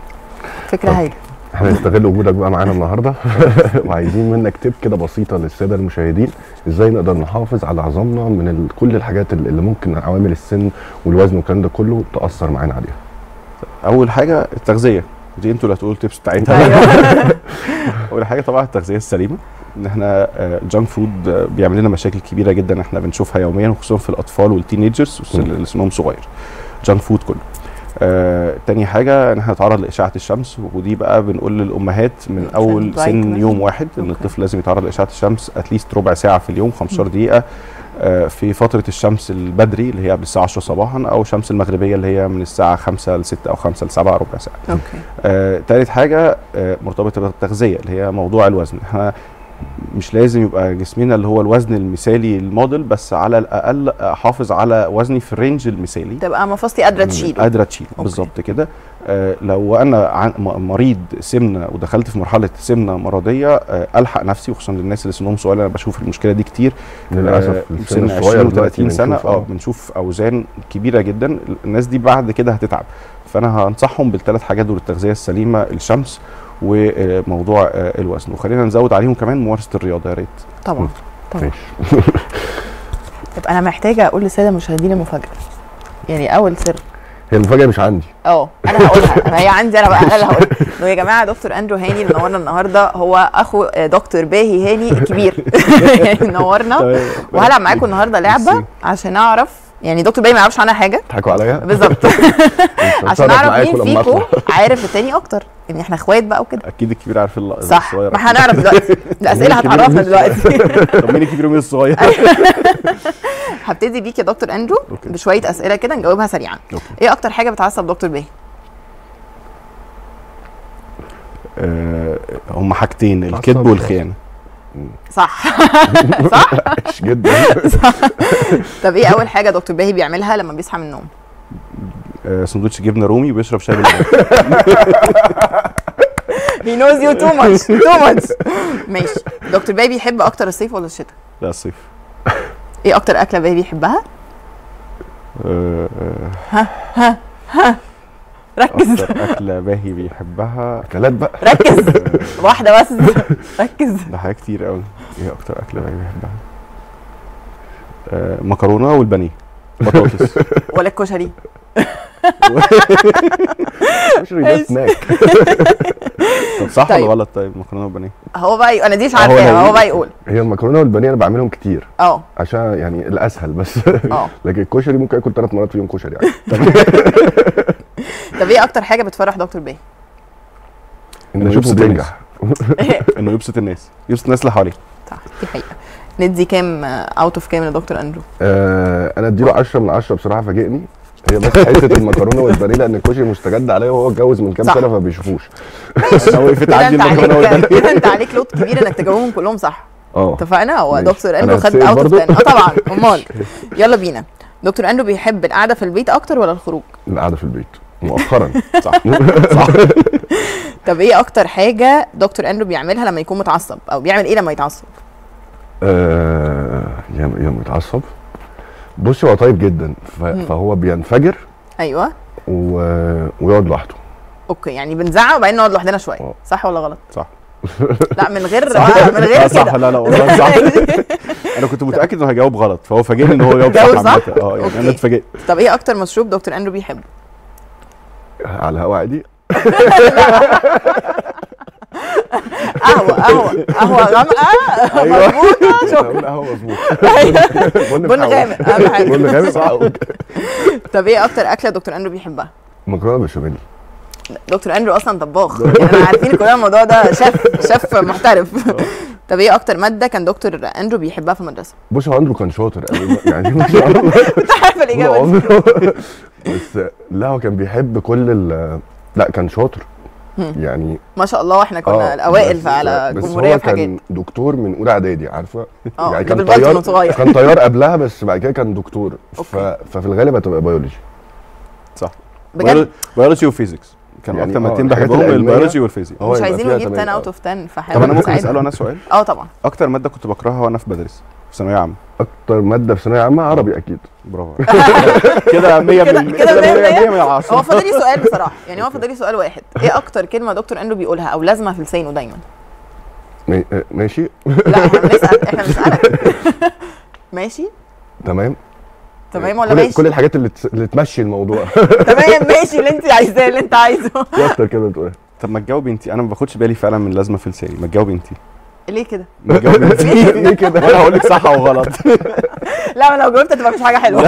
فكره طب. هايله احنا نستغل وجودك بقى معانا النهارده وعايزين منك تip كده بسيطه للساده المشاهدين ازاي نقدر نحافظ على عظامنا من ال- كل الحاجات اللي اللي ممكن عوامل السن والوزن والكلام ده كله تاثر معانا عليها اول حاجه التغذيه دي انتوا اللي هتقولوا التبس بتاعتها ايوه اول حاجه طبعا التغذيه السليمه ان احنا آه، الجانك فود آه، بيعمل لنا مشاكل كبيره جدا احنا بنشوفها يوميا وخصوصا في الاطفال والتينيجرز مم. اللي سنهم صغير جانك فود كله آه، تاني حاجة ان احنا نتعرض لإشعة الشمس ودي بقى بنقول للأمهات من أول سن سن مثلاً. يوم واحد ان أوكي. الطفل لازم يتعرض لإشعة الشمس اتليست ربع ساعة في اليوم 15 دقيقة آه، في فترة الشمس البدري اللي هي قبل الساعة 10 صباحا أو شمس المغربية اللي هي من الساعة 5 ل 6 أو 5 ل 7 ربع ساعة اوكي آه، تالت حاجة آه، مرتبطة بالتغذية اللي هي موضوع الوزن احنا مش لازم يبقى جسمنا اللي هو الوزن المثالي الموديل بس على الأقل أحافظ على وزني في الرينج المثالي تبقى مفاصلي قادره تشيله قادرة تشيل أوكي. بالظبط كده آه، لو أنا عن- م- مريض سمنة ودخلت في مرحلة سمنة مرضية آه، ألحق نفسي وخصوصا للناس اللي سنهم صغير أنا بشوف المشكلة دي كتير للاسف آه، السن سن الصغير 20 دلوقتي و30 سنه بنشوف، اه بنشوف اوزان كبيره جدا الناس دي بعد كده هتتعب فانا هنصحهم بالثلاث حاجات دول التغذيه السليمه الشمس وموضوع آه، الوزن وخلينا نزود عليهم كمان ممارسه الرياضه يا ريت طبعا طبعا ماشي طب انا محتاجه اقول للساده المشاهدين المفاجاه يعني اول سر هي المفاجاه مش عندي اه انا هقولها ما هي عندي انا بقى انا اللي هقولها إنه يا جماعه دكتور اندرو هاني اللي نورنا النهارده هو اخو آه، دكتور باهي هاني الكبير يعني نورنا وهلعب معاكم النهارده لعبه ميرسي. عشان اعرف يعني دكتور باي ما يعرفش عنها حاجه تضحكوا عليا بالظبط عشان هتصرف اعرف معاكم مين لما فيكم أطلع. عارف التاني اكتر يعني احنا اخوات بقى وكده اكيد الكبير عارف ال- صح الصغير ما احنا هنعرف دلوقتي الاسئله الكبير هتعرفنا مين دلوقتي طب مين الكبير ومين الصغير هبتدي بيك يا دكتور اندرو أوكي. بشويه اسئله كده نجاوبها سريعا أوكي. ايه اكتر حاجه بتعصب دكتور باي آه، هم حاجتين الكذب عصب. والخيانه صح وحش جدا طب ايه اول حاجه دكتور باهي بيعملها لما بيصحى من النوم آه، سندوتش جبنه رومي وبيشرب شاي باللبن he knows you too much too much ماشي دكتور باي بيحب اكتر الصيف ولا الشتاء لا الصيف ايه اكتر اكله باي بيحبها آه، آه، ركز اكتر اكله باهي بيحبها اكلات بقى ركز واحده بس ركز ده حاجات كتير قوي ايه اكتر اكله باهي بيحبها آه، مكرونه والبانيه بطاطس ولا الكشري مش ده سناك طب صح طيب. ولا غلط طيب مكرونه والبانيه هو بقى يق- انا دي مش هو عارفاها لذيذ. هو بقى يقول هي المكرونه والبانيه انا بعملهم كتير اه عشان يعني الاسهل بس اه لكن الكشري ممكن اكل ثلاث مرات في يوم كشري يعني طب ايه اكتر حاجه بتفرح دكتور باي ان إنه اشوفه يبسط بينجح انه يبسط الناس يبسط الناس اللي حواليه صح دي حقيقه ندي كام اوت اوف كام لدكتور اندرو آه انا اديله 10 من 10 بصراحه فاجئني هي بس حته المكرونه والبانيه لان الكشري مستجد عليه وهو اتجوز من كام صح. سنه فما بيشوفوش انا وقفت كده عندي انت المكرونه عليك والبانيه كده انت عليك لود كبير انك تجاوبهم كلهم صح اه اتفقنا هو ماشي. دكتور أنا اندرو خد هتسأل اوت اوف برضو؟ 10 اه طبعا امال يلا بينا دكتور اندرو بيحب القعده في البيت اكتر ولا الخروج القعده في البيت مؤخرا صح صح طب ايه اكتر حاجه دكتور اندرو بيعملها لما يكون متعصب او بيعمل ايه لما يتعصب آه يا يا متعصب بصي هو طيب جدا ف- مم. فهو بينفجر ايوه و... ويقعد لوحده اوكي يعني بنزعق وبعدين نقعد لوحدنا شويه اه. صح ولا غلط صح لا من غير بقى من غير آه، صح كده لا لا والله صح انا كنت متاكد انه هيجاوب غلط فهو فاجئني ان هو جاوب جاوب صح صح؟ عامة. اه يعني أوكي. انا اتفاجئت طب ايه اكتر مشروب دكتور اندرو بيحبه على الهوا عادي قهوه قهوه قهوه غامقه مظبوطه شكرا القهوه مظبوط بن غامق اهم حاجه بن غامق صح طب ايه اكتر اكله دكتور اندرو بيحبها مكرونه بشاميل دكتور اندرو اصلا طباخ يعني احنا عارفين كلنا الموضوع ده شيف شيف محترف طب ايه اكتر ماده كان دكتور اندرو بيحبها في المدرسه بص هو اندرو كان شاطر قوي يعني ما شاء الله انت عارف طول الاجابه دي عمره بس لا هو كان بيحب كل ال لا كان شاطر مم. يعني ما شاء الله احنا كنا آه، الاوائل بس- على بس الجمهوريه هو في حاجات كان دكتور من اولى اعدادي عارفه اه يعني جاب كان البلطو طيار وهو صغير كان طيار قبلها بس بعد كده كان دكتور ف... أوكي. ففي الغالب هتبقى بيولوجي بجد بيولوجي وفيزيكس كانوا يعني اكتر آه، مادتين الحاجات بحبهم العلمية البيولوجي والفيزياء هو مش يبقى عايزينه فيها يجيب 10 تمانية. اوت اوف 10 طب فحاول انا ممكن تساعدنا. اساله انا سؤال اه طبعا اكتر ماده كنت بكرهها وانا في بدرس في ثانويه عامه اكتر ماده في ثانويه عامه عربي اكيد برافو كده 100 كده- من كده 100 100 من هو 10 فاضل لي سؤال بصراحه يعني هو فاضل لي سؤال واحد ايه اكتر كلمه دكتور اندرو بيقولها او لازمه في لسانه دايما ما- آه، ماشي لا احنا بنسال احنا بنسالك ماشي تمام تمام ولا كل, ماشي كل الحاجات اللي, تس... اللي تمشي الموضوع تمام ماشي اللي انت عايزاه اللي انت عايزه في اكتر كده بتقول طب ما تجاوبي انت انا ما باخدش بالي فعلا من لازمه في لساني ما تجاوبي انت ليه كده ما تجاوبي انت ليه كده وانا هقول لك صح او غلط لا ما لو جاوبت تبقى مش حاجه حلوه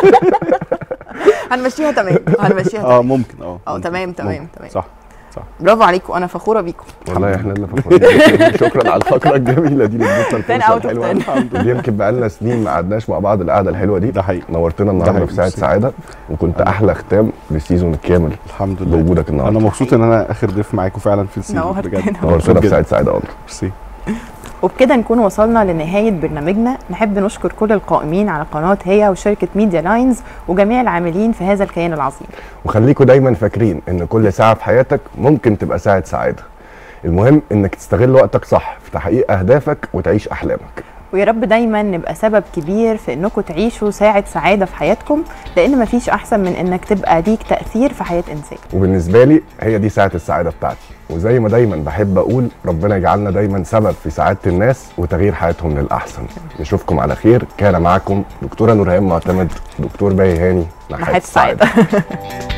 هنمشيها تمام هنمشيها اه تمام ممكن اه اه ممكن. تمام تمام ممكن. تمام صح برافو عليكم انا فخوره بيكم والله احنا اللي فخورين شكرا على الفقره الجميله دي اللي ادتنا 10 الفرصه out of الحلوه 10. ودي يمكن بقالنا سنين ما قعدناش مع بعض القعده الحلوه دي ده حقيقي نورتنا ده النهارده حقيقي. في ساعه ميرسي. سعاده وكنت احلى ختام للسيزون الكامل الحمد لله بوجودك انا النهارده مبسوط ان انا اخر ضيف معاكم فعلا في السيزون نورتنا. بجد نورتنا في جدا. ساعه سعاده والله ميرسي وبكده نكون وصلنا لنهاية برنامجنا نحب نشكر كل القائمين على قناة هي وشركة ميديا لاينز وجميع العاملين في هذا الكيان العظيم وخليكوا دايما فاكرين ان كل ساعه في حياتك ممكن تبقى ساعه سعاده المهم انك تستغل وقتك صح في تحقيق اهدافك وتعيش احلامك ويا رب دايما نبقى سبب كبير في انكم تعيشوا ساعة سعادة في حياتكم لان مفيش احسن من انك تبقى ليك تأثير في حياة انسان وبالنسبه لي هي دي ساعه السعاده بتاعتي وزي ما دايما بحب اقول ربنا يجعلنا دايما سبب في سعاده الناس وتغيير حياتهم للاحسن نشوفكم على خير كان معكم دكتوره نورهان معتمد دكتور باي هاني نحات السعادة